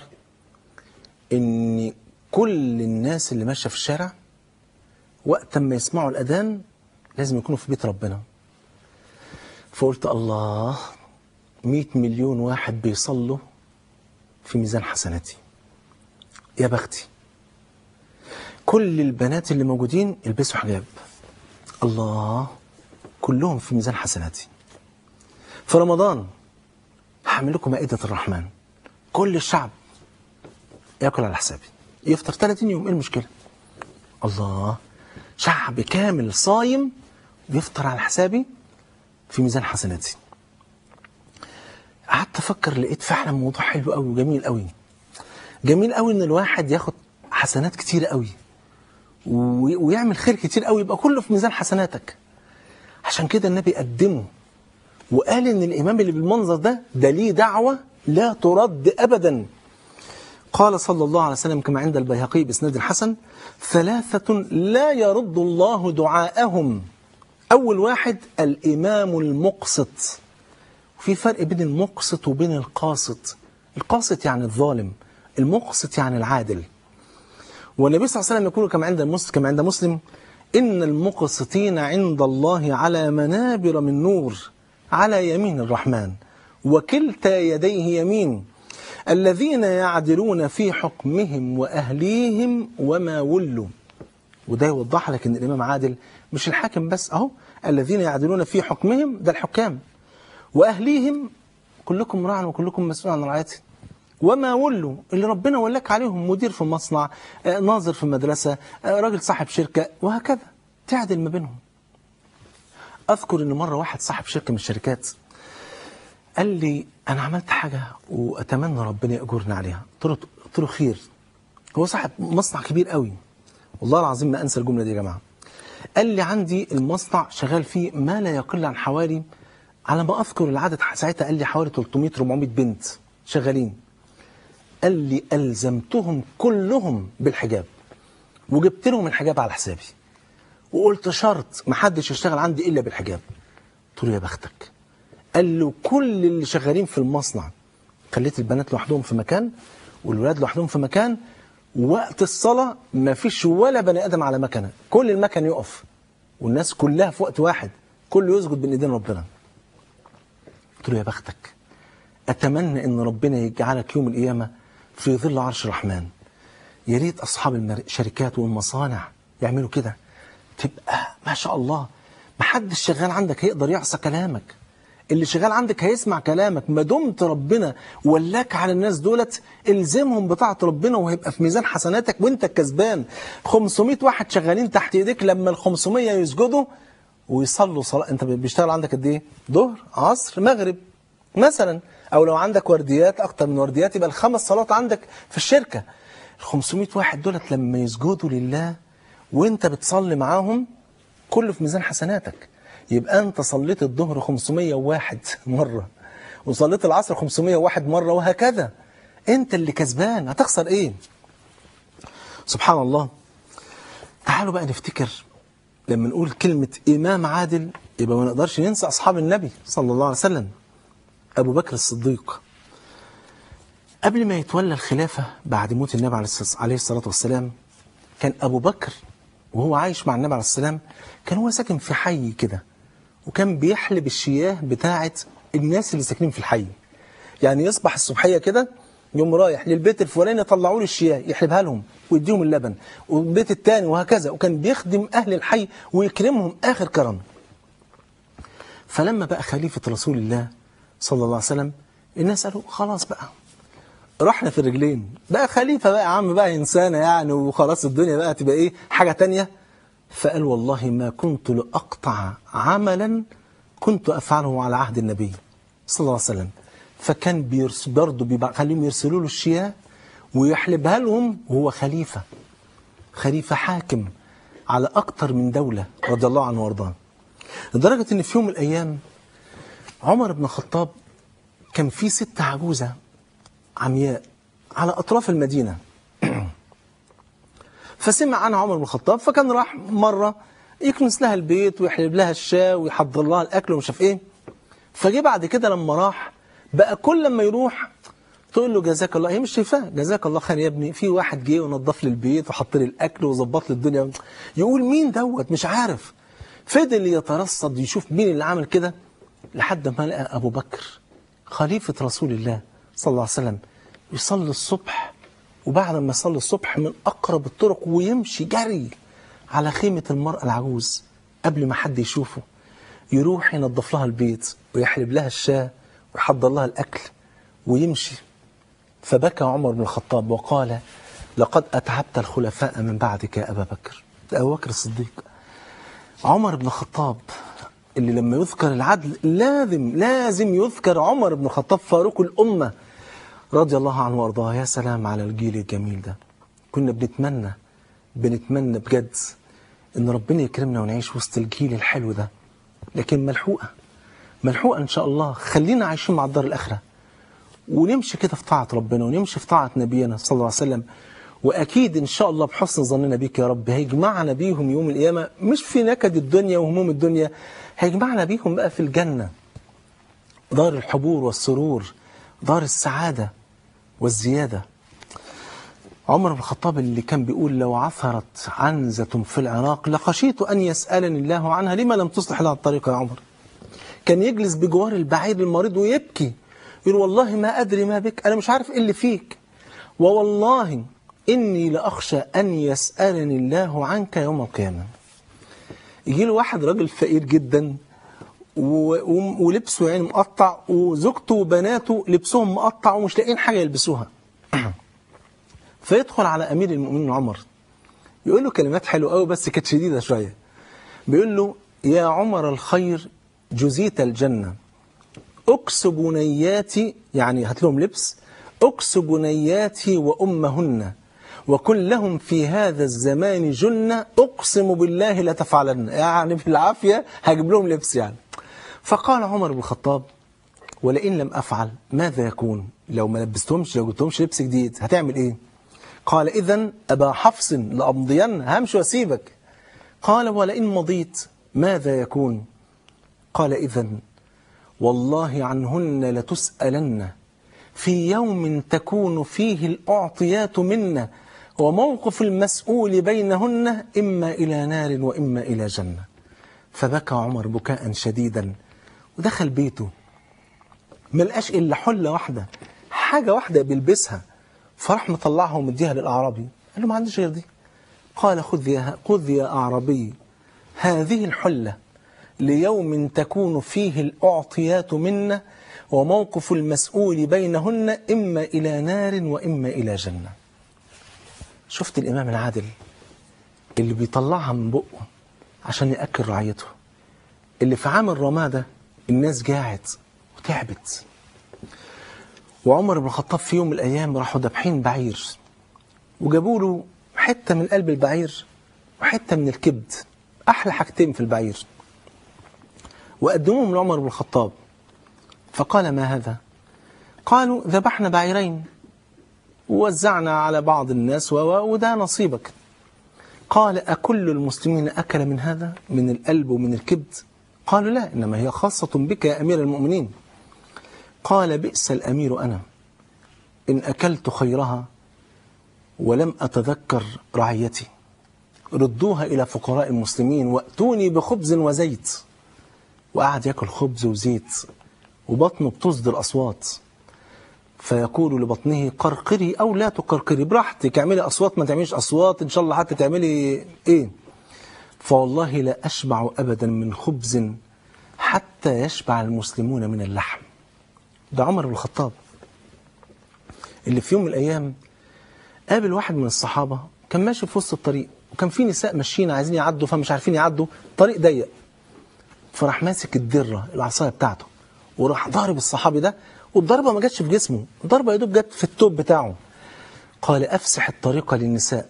إن كل الناس اللي ماشية في الشارع وقت ما يسمعوا الأذان لازم يكونوا في بيت ربنا فقلت الله 100 مليون واحد بيصلوا في ميزان حسناتي يا بختي كل البنات اللي موجودين يلبسوا حجاب الله كلهم في ميزان حسناتي في رمضان هعمل لكم مائدة الرحمن كل الشعب ياكل على حسابي يفطر 30 يوم ايه المشكلة الله شعب كامل صايم بيفطر على حسابي في ميزان حسناتي قعدت افكر لقيت فعلا موضوع حلو قوي وجميل قوي جميل قوي ان الواحد ياخد حسنات كتير قوي و- ويعمل خير كتير قوي يبقى كله في ميزان حسناتك عشان كده النبي قدمه وقال ان الامام اللي بالمنظر ده ده ليه دعوه لا ترد ابدا قال صلى الله عليه وسلم كما عند البيهقي باسناد الحسن ثلاثه لا يرد الله دعاءهم اول واحد الامام المقسط في فرق بين المقسط وبين القاسط القاسط يعني الظالم المقسط يعني العادل والنبي صلى الله عليه وسلم يقول كما عند مسلم كما عند مسلم إن المقسطين عند الله على منابر من نور على يمين الرحمن وكلتا يديه يمين الذين يعدلون في حكمهم وأهليهم وما ولوا وده يوضح لك ان الامام عادل مش الحاكم بس اهو الذين يعدلون في حكمهم ده الحكام واهليهم كلكم راع وكلكم مسؤول عن رعايته وما ولوا اللي ربنا ولاك عليهم مدير في مصنع آه، ناظر في مدرسة آه، راجل صاحب شركة وهكذا تعدل ما بينهم أذكر إن مرة واحد صاحب شركة من الشركات قال لي أنا عملت حاجة وأتمنى ربنا يأجرني عليها قلت له قلت له خير هو صاحب مصنع كبير قوي والله العظيم ما أنسى الجملة دي يا جماعة قال لي عندي المصنع شغال فيه ما لا يقل عن حوالي على ما أذكر العدد ساعتها قال لي حوالي 300 400 بنت شغالين قال لي ألزمتهم كلهم بالحجاب وجبت لهم الحجاب على حسابي وقلت شرط محدش يشتغل عندي إلا بالحجاب قلت له يا بختك قال له كل اللي شغالين في المصنع خليت البنات لوحدهم في مكان والولاد لوحدهم في مكان وقت الصلاة ما فيش ولا بني آدم على مكنة كل المكن يقف والناس كلها في وقت واحد كله يسجد بين ايدين ربنا قلت له يا بختك أتمنى أن ربنا يجعلك يوم القيامة في ظل عرش الرحمن يا ريت أصحاب الشركات والمصانع يعملوا كده تبقى ما شاء الله محدش شغال عندك هيقدر يعصى كلامك اللي شغال عندك هيسمع كلامك ما دمت ربنا ولاك على الناس دولت الزمهم بطاعة ربنا وهيبقى في ميزان حسناتك وانت الكسبان 500 واحد شغالين تحت ايديك لما ال 500 يسجدوا ويصلوا صلاة انت بيشتغل عندك قد ايه؟ ظهر عصر مغرب مثلا او لو عندك ورديات اكتر من ورديات يبقى الخمس صلوات عندك في الشركة ال 500 واحد دولت لما يسجدوا لله وانت بتصلي معاهم كله في ميزان حسناتك يبقى انت صليت الظهر 501 مرة وصليت العصر 501 مرة وهكذا انت اللي كسبان هتخسر ايه سبحان الله تعالوا بقى نفتكر لما نقول كلمة إمام عادل يبقى ما نقدرش ننسى أصحاب النبي صلى الله عليه وسلم أبو بكر الصديق قبل ما يتولى الخلافة بعد موت النبي عليه الصلاة- عليه الصلاة والسلام كان أبو بكر وهو عايش مع النبي عليه السلام كان هو ساكن في حي كده وكان بيحلب الشياه بتاعة الناس اللي ساكنين في الحي يعني يصبح الصبحية كده يوم رايح للبيت الفلاني يطلعوا له الشياه يحلبها لهم ويديهم اللبن والبيت الثاني وهكذا وكان بيخدم أهل الحي ويكرمهم آخر كرم فلما بقى خليفة رسول الله صلى الله عليه وسلم الناس قالوا خلاص بقى رحنا في الرجلين بقى خليفة بقى يا عم بقى إنسانة يعني وخلاص الدنيا بقى تبقى إيه حاجة تانية فقال والله ما كنت لأقطع عملا كنت أفعله على عهد النبي صلى الله عليه وسلم فكان بيرس برضه بيخليهم يرسلوا له الشياه ويحلبها لهم وهو خليفة خليفة حاكم على أكتر من دولة رضي الله عنه وارضاه لدرجة إن في يوم من الأيام عمر بن الخطاب كان في ست عجوزة عمياء على أطراف المدينة فسمع عنها عمر بن الخطاب فكان راح مرة يكنس لها البيت ويحلب لها الشاي ويحضر لها الأكل ومش عارف إيه فجه بعد كده لما راح بقى كل لما يروح تقول له جزاك الله هي مش شايفاه جزاك الله خير يا ابني في واحد جه ونظف لي البيت وحط لي الاكل وظبط لي الدنيا يقول مين دوت مش عارف فضل يترصد يشوف مين اللي عمل كده لحد ما لقى ابو بكر خليفه رسول الله صلى الله عليه وسلم يصلي الصبح وبعد ما يصلي الصبح من اقرب الطرق ويمشي جري على خيمه المراه العجوز قبل ما حد يشوفه يروح ينظف لها البيت ويحلب لها الشاي ويحضر لها الاكل ويمشي فبكى عمر بن الخطاب وقال لقد أتعبت الخلفاء من بعدك يا أبا بكر ده أبو بكر الصديق عمر بن الخطاب اللي لما يذكر العدل لازم لازم يذكر عمر بن الخطاب فاروق الأمة رضي الله عنه وارضاه يا سلام على الجيل الجميل ده كنا بنتمنى بنتمنى بجد ان ربنا يكرمنا ونعيش وسط الجيل الحلو ده لكن ملحوقة ملحوقة ان شاء الله خلينا عايشين مع الدار الاخره ونمشي كده في طاعة ربنا ونمشي في طاعة نبينا صلى الله عليه وسلم وأكيد إن شاء الله بحسن ظننا بيك يا رب هيجمعنا بيهم يوم القيامة مش في نكد الدنيا وهموم الدنيا هيجمعنا بيهم بقى في الجنة دار الحبور والسرور دار السعادة والزيادة عمر بن الخطاب اللي كان بيقول لو عثرت عنزة في العراق لخشيت أن يسألني الله عنها لما لم تصلح لها الطريق يا عمر كان يجلس بجوار البعير المريض ويبكي يقول والله ما أدري ما بك أنا مش عارف إيه اللي فيك ووالله إني لأخشى أن يسألني الله عنك يوم القيامة يجي له واحد راجل فقير جدا و- و- ولبسه يعني مقطع وزوجته وبناته لبسهم مقطع ومش لاقيين حاجة يلبسوها فيدخل على أمير المؤمنين عمر يقول له كلمات حلوة قوي بس كانت شديدة شوية بيقول له يا عمر الخير جزيت الجنة أكس بنياتي يعني هات لهم لبس أكس بنياتي وأمهن وكن لهم في هذا الزمان جنة أقسم بالله لتفعلن يعني بالعافية هجيب لهم لبس يعني فقال عمر بن الخطاب ولئن لم أفعل ماذا يكون لو ما لبستهمش لو جبتهمش لبس جديد هتعمل إيه قال إذا أبا حفص لأمضين همش وأسيبك قال ولئن مضيت ماذا يكون قال إذا والله عنهن لتسألن في يوم تكون فيه الأعطيات منا وموقف المسؤول بينهن إما إلى نار وإما إلى جنة فبكى عمر بكاء شديدا ودخل بيته ما لقاش إلا حلة واحدة حاجة واحدة بيلبسها فراح مطلعها ومديها للأعرابي قال له ما عنديش غير دي قال خذ يا, خذ يا أعرابي هذه الحلة ليوم تكون فيه الأعطيات منا وموقف المسؤول بينهن إما إلى نار وإما إلى جنة شفت الإمام العادل اللي بيطلعها من بقه عشان يأكل رعيته اللي في عام الرمادة الناس جاعت وتعبت وعمر بن الخطاب في يوم من الأيام راحوا دابحين بعير وجابوا له حتة من قلب البعير وحتة من الكبد أحلى حاجتين في البعير وقدموهم لعمر بن الخطاب فقال ما هذا قالوا ذبحنا بعيرين ووزعنا على بعض الناس و- وده نصيبك قال أكل المسلمين أكل من هذا من القلب ومن الكبد قالوا لا إنما هي خاصة بك يا أمير المؤمنين قال بئس الأمير أنا إن أكلت خيرها ولم أتذكر رعيتي ردوها إلى فقراء المسلمين وأتوني بخبز وزيت وقعد ياكل خبز وزيت وبطنه بتصدر أصوات فيقول لبطنه قرقري أو لا تقرقري براحتك اعملي أصوات ما تعمليش أصوات إن شاء الله حتى تعملي إيه فوالله لا أشبع أبدا من خبز حتى يشبع المسلمون من اللحم ده عمر بن الخطاب اللي في يوم من الأيام قابل واحد من الصحابة كان ماشي في وسط الطريق وكان في نساء ماشيين عايزين يعدوا فمش عارفين يعدوا طريق ضيق فراح ماسك الدرة العصاية بتاعته وراح ضارب الصحابي ده والضربة ما جاتش في جسمه الضربة يا دوب جت في التوب بتاعه قال أفسح الطريق للنساء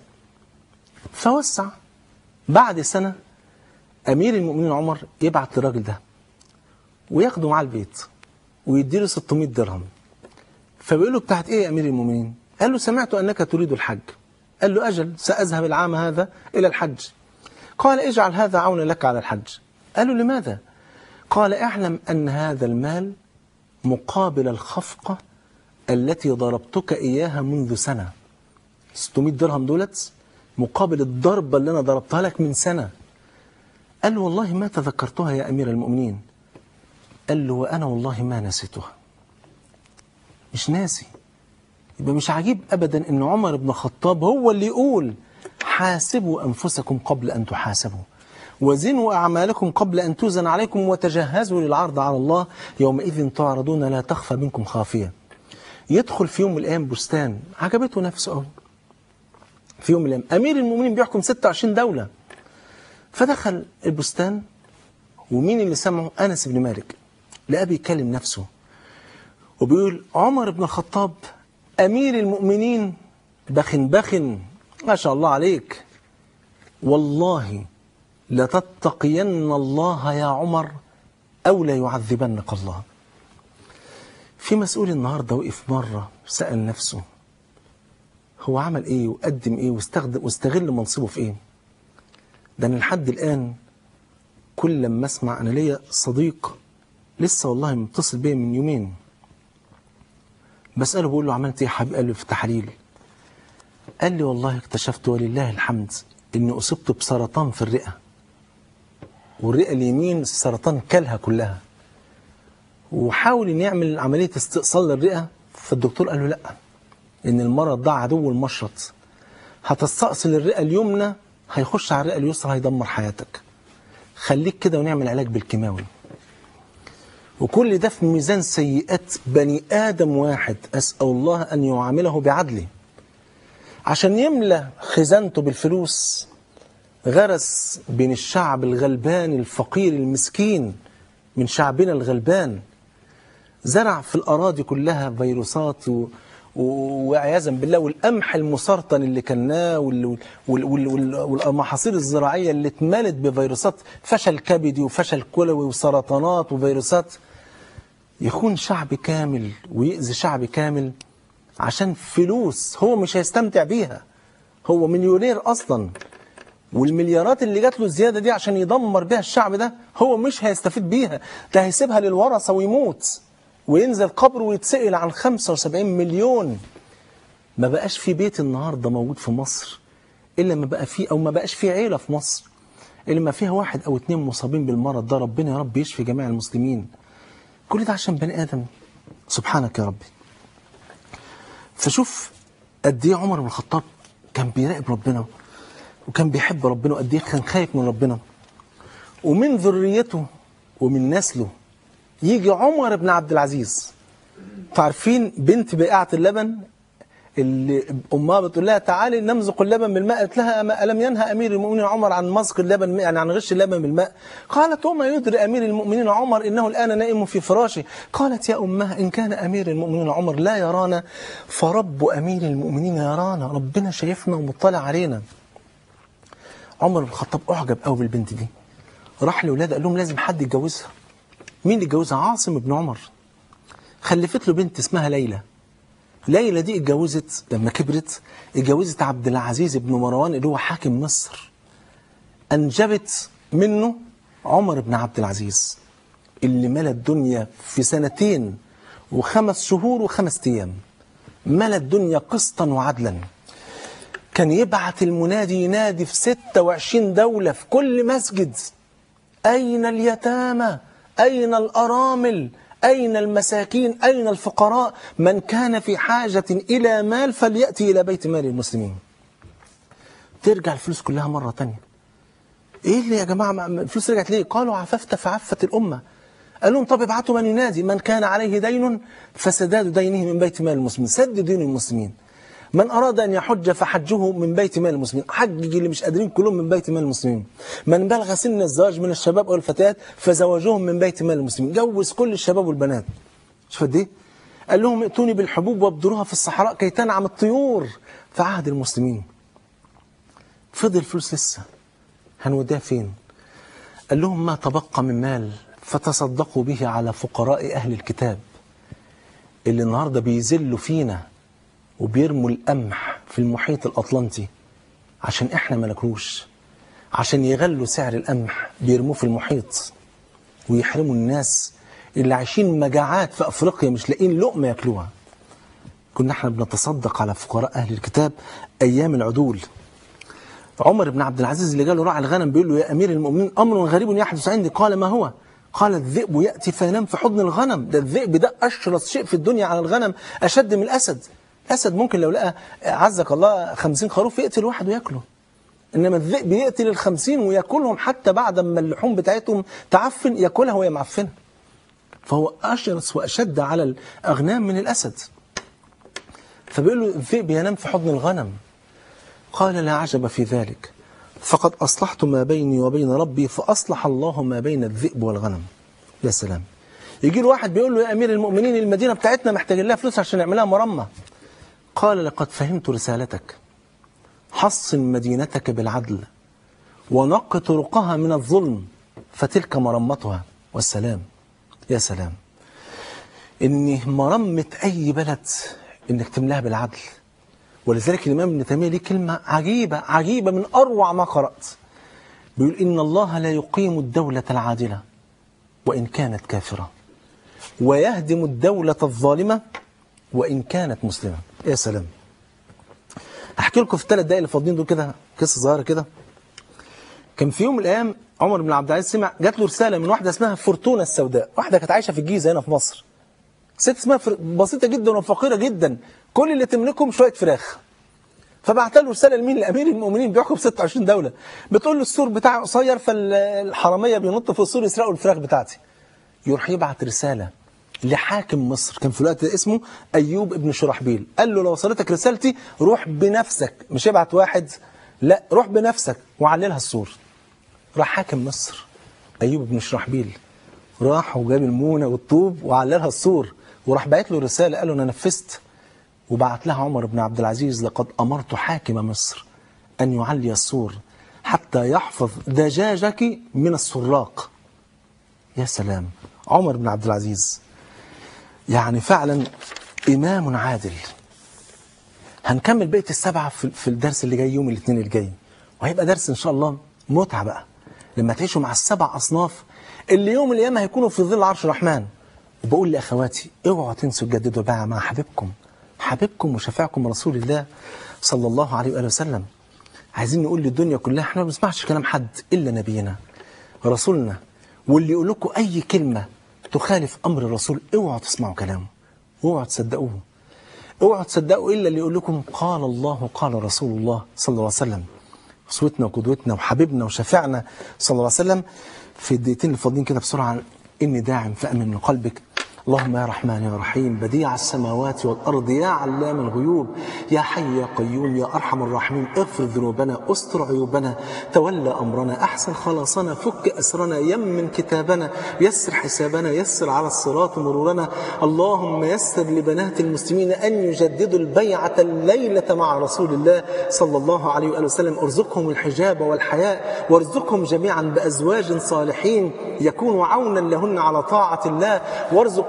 فوسع بعد سنة أمير المؤمنين عمر يبعت للراجل ده وياخده معاه البيت ويديله 600 درهم فبيقول له بتاعت ايه يا امير المؤمنين قال له سمعت انك تريد الحج قال له اجل ساذهب العام هذا الى الحج قال اجعل هذا عونا لك على الحج قال له لماذا قال اعلم ان هذا المال مقابل الخفقه التي ضربتك اياها منذ سنه 600 درهم دولت مقابل الضربه اللي انا ضربتها لك من سنه قال له والله ما تذكرتها يا امير المؤمنين قال له وانا والله ما نسيتها مش ناسي يبقى مش عجيب ابدا ان عمر بن الخطاب هو اللي يقول حاسبوا انفسكم قبل ان تحاسبوا وزنوا اعمالكم قبل ان توزن عليكم وتجهزوا للعرض على الله يومئذ تعرضون لا تخفى منكم خافيه يدخل في يوم من الايام بستان عجبته نفسه قوي في يوم من الايام امير المؤمنين بيحكم 26 دوله فدخل البستان ومين اللي سمعه انس بن مالك لقى بيكلم نفسه وبيقول عمر بن الخطاب أمير المؤمنين بخن بخن ما شاء الله عليك والله لتتقين الله يا عمر أو لا يعذبنك الله في مسؤول النهاردة وقف مرة سأل نفسه هو عمل ايه وقدم ايه واستخدم واستغل منصبه في ايه ده انا لحد الان كل لما اسمع انا ليا صديق لسه والله متصل بيا من يومين بسأله بقول له عملت ايه يا حبيبي قال لي في التحاليل قال لي والله اكتشفت ولله الحمد اني اصبت بسرطان في الرئة والرئة اليمين السرطان كلها كلها وحاول ان يعمل عملية استئصال للرئة فالدكتور قال له لا ان المرض ده عدو المشرط هتستأصل الرئة اليمنى هيخش على الرئة اليسرى هيدمر حياتك خليك كده ونعمل علاج بالكيماوي وكل ده في ميزان سيئات بني آدم واحد أسأل الله أن يعامله بعدله عشان يملى خزانته بالفلوس غرس بين الشعب الغلبان الفقير المسكين من شعبنا الغلبان زرع في الأراضي كلها فيروسات و... و- وعياذا بالله والقمح المسرطن اللي كناه وال- وال- وال- وال- والمحاصيل الزراعيه اللي اتملت بفيروسات فشل كبدي وفشل كلوي وسرطانات وفيروسات يخون شعب كامل ويأذي شعب كامل عشان فلوس هو مش هيستمتع بيها هو مليونير اصلا والمليارات اللي جات له الزياده دي عشان يدمر بيها الشعب ده هو مش هيستفيد بيها ده هيسيبها للورثه ويموت وينزل قبره ويتسأل عن 75 مليون ما بقاش في بيت النهارده موجود في مصر الا ما بقى فيه او ما بقاش في عيله في مصر الا ما فيها واحد او اتنين مصابين بالمرض ده ربنا يا رب يشفي جميع المسلمين كل ده عشان بني ادم سبحانك يا ربي فشوف قد ايه عمر بن الخطاب كان بيراقب ربنا وكان بيحب ربنا وقد ايه كان خايف من ربنا ومن ذريته ومن نسله يجي عمر بن عبد العزيز فعارفين بنت بائعة اللبن اللي امها بتقول لها تعالي نمزق اللبن بالماء قالت لها أما- الم ينهى امير المؤمنين عمر عن مزق اللبن يعني عن غش اللبن بالماء قالت وما يدري امير المؤمنين عمر انه الان نائم في فراشه قالت يا امها ان كان امير المؤمنين عمر لا يرانا فرب امير المؤمنين يرانا ربنا شايفنا ومطلع علينا عمر بن الخطاب اعجب قوي بالبنت دي راح لاولاده قال لهم لازم حد يتجوزها مين اللي اتجوزها عاصم بن عمر خلفت له بنت اسمها ليلى ليلى دي اتجوزت لما كبرت اتجوزت عبد العزيز بن مروان اللي هو حاكم مصر انجبت منه عمر بن عبد العزيز اللي ملى الدنيا في سنتين وخمس شهور وخمس ايام ملى الدنيا قسطا وعدلا كان يبعت المنادي ينادي في 26 دولة في كل مسجد أين اليتامى أين الأرامل أين المساكين أين الفقراء من كان في حاجة إلى مال فليأتي إلى بيت مال المسلمين ترجع الفلوس كلها مرة تانية ايه اللي يا جماعه ما- الفلوس رجعت ليه؟ قالوا عففت فعفت الامه. قال لهم طب ابعتوا من ينادي من كان عليه دين فسداد دينه من بيت مال المسلمين، سد دين المسلمين. من اراد ان يحج فحجه من بيت مال المسلمين، حج اللي مش قادرين كلهم من بيت مال المسلمين. من بلغ سن الزواج من الشباب او الفتيات فزواجهم من بيت مال المسلمين، جوز كل الشباب والبنات. شوف قد ايه؟ قال لهم ائتوني بالحبوب وابدروها في الصحراء كي تنعم الطيور في عهد المسلمين. فضل فلوس لسه هنوديها فين قال لهم ما تبقى من مال فتصدقوا به على فقراء أهل الكتاب اللي النهاردة بيذلوا فينا وبيرموا القمح في المحيط الأطلنطي عشان إحنا ما ناكلوش عشان يغلوا سعر القمح بيرموه في المحيط ويحرموا الناس اللي عايشين مجاعات في أفريقيا مش لاقيين لقمة ياكلوها كنا احنا بنتصدق على فقراء أهل الكتاب أيام العدول عمر بن عبد العزيز اللي جاله راعي الغنم بيقول له يا امير المؤمنين امر غريب يحدث عندي قال ما هو؟ قال الذئب ياتي فينام في حضن الغنم ده الذئب ده اشرس شيء في الدنيا على الغنم اشد من الاسد الاسد ممكن لو لقى عزك الله خمسين خروف يقتل واحد وياكله انما الذئب يقتل الخمسين وياكلهم حتى بعد ما اللحوم بتاعتهم تعفن ياكلها وهي معفنه فهو اشرس واشد على الاغنام من الاسد فبيقول له الذئب ينام في حضن الغنم قال لا عجب في ذلك فقد أصلحت ما بيني وبين ربي فأصلح الله ما بين الذئب والغنم يا سلام يجي له واحد بيقول له يا أمير المؤمنين المدينة بتاعتنا محتاجين لها فلوس عشان نعملها مرمى قال لقد فهمت رسالتك حصن مدينتك بالعدل ونق طرقها من الظلم فتلك مرمتها والسلام يا سلام إن مرمة أي بلد إنك تملاها بالعدل ولذلك الإمام ابن تيمية ليه كلمة عجيبة عجيبة من أروع ما قرأت بيقول إن الله لا يقيم الدولة العادلة وإن كانت كافرة ويهدم الدولة الظالمة وإن كانت مسلمة يا سلام أحكي لكم في الثلاث دقايق اللي فاضلين دول كده قصة صغيرة كده كان في يوم من الأيام عمر بن عبد العزيز سمع جات له رسالة من واحدة اسمها فرتونة السوداء واحدة كانت عايشة في الجيزة هنا في مصر ست اسمها فر... بسيطة جدا وفقيرة جدا كل اللي تملكهم شوية فراخ فبعت له رسالة لمين لأمير المؤمنين بيحكم 26 دولة بتقول له السور بتاعي قصير فالحرامية بينطوا في السور يسرقوا الفراخ بتاعتي يروح يبعت رسالة لحاكم مصر كان في الوقت ده اسمه أيوب ابن شرحبيل قال له لو وصلتك رسالتي روح بنفسك مش ابعت واحد لا روح بنفسك وعللها السور راح حاكم مصر أيوب بن شرحبيل راح وجاب المونة والطوب وعللها السور وراح بعت له رسالة قال له أنا نفذت وبعت لها عمر بن عبد العزيز لقد أمرت حاكم مصر أن يعلي السور حتى يحفظ دجاجك من السراق يا سلام عمر بن عبد العزيز يعني فعلا إمام عادل هنكمل بقية السبعة في في الدرس اللي جاي يوم الاثنين الجاي وهيبقى درس إن شاء الله متعة بقى لما تعيشوا مع السبع أصناف اللي يوم القيامة هيكونوا في ظل عرش الرحمن وبقول لأخواتي اوعوا تنسوا تجددوا بقى مع حبيبكم حبيبكم وشفيعكم رسول الله صلى الله عليه وآله وسلم عايزين نقول للدنيا كلها احنا ما بنسمعش كلام حد إلا نبينا رسولنا واللي يقول لكم أي كلمة تخالف أمر الرسول اوعوا تسمعوا كلامه اوعوا تصدقوه اوعوا تصدقوا إلا اللي يقول لكم قال الله قال رسول الله صلى الله عليه وسلم أسوتنا وقدوتنا وحبيبنا وشفيعنا صلى الله عليه وسلم في الدقيقتين اللي فاضلين كده بسرعة إني داعم فأمن من قلبك اللهم يا رحمن يا رحيم بديع السماوات والأرض يا علام الغيوب يا حي يا قيوم يا أرحم الراحمين اغفر ذنوبنا استر عيوبنا تولى أمرنا أحسن خلاصنا فك أسرنا يمن كتابنا يسر حسابنا يسر على الصراط مرورنا اللهم يسر لبنات المسلمين أن يجددوا البيعة الليلة مع رسول الله صلى الله عليه وآله وسلم ارزقهم الحجاب والحياء وارزقهم جميعا بأزواج صالحين يكونوا عونا لهن على طاعة الله وارزق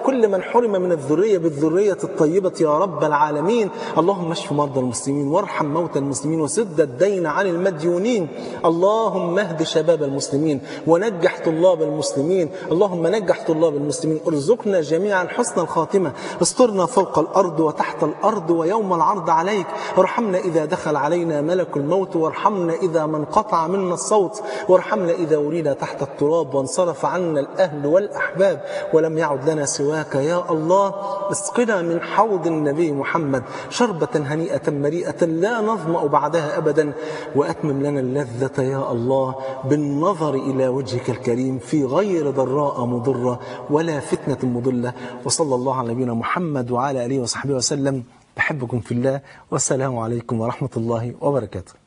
كل من حرم من الذرية بالذرية الطيبة يا رب العالمين اللهم اشف مرضى المسلمين وارحم موتى المسلمين وسد الدين عن المديونين اللهم اهد شباب المسلمين ونجح طلاب المسلمين اللهم نجح طلاب المسلمين ارزقنا جميعا حسن الخاتمة استرنا فوق الأرض وتحت الأرض ويوم العرض عليك ارحمنا إذا دخل علينا ملك الموت وارحمنا إذا من قطع منا الصوت وارحمنا إذا أريد تحت التراب وانصرف عنا الأهل والأحباب ولم يعد لنا سواك يا الله اسقنا من حوض النبي محمد شربة هنيئة مريئة لا نظمأ بعدها أبدا وأتمم لنا اللذة يا الله بالنظر إلى وجهك الكريم في غير ضراء مضرة ولا فتنة مضلة وصلى الله على نبينا محمد وعلى آله وصحبه وسلم بحبكم في الله والسلام عليكم ورحمة الله وبركاته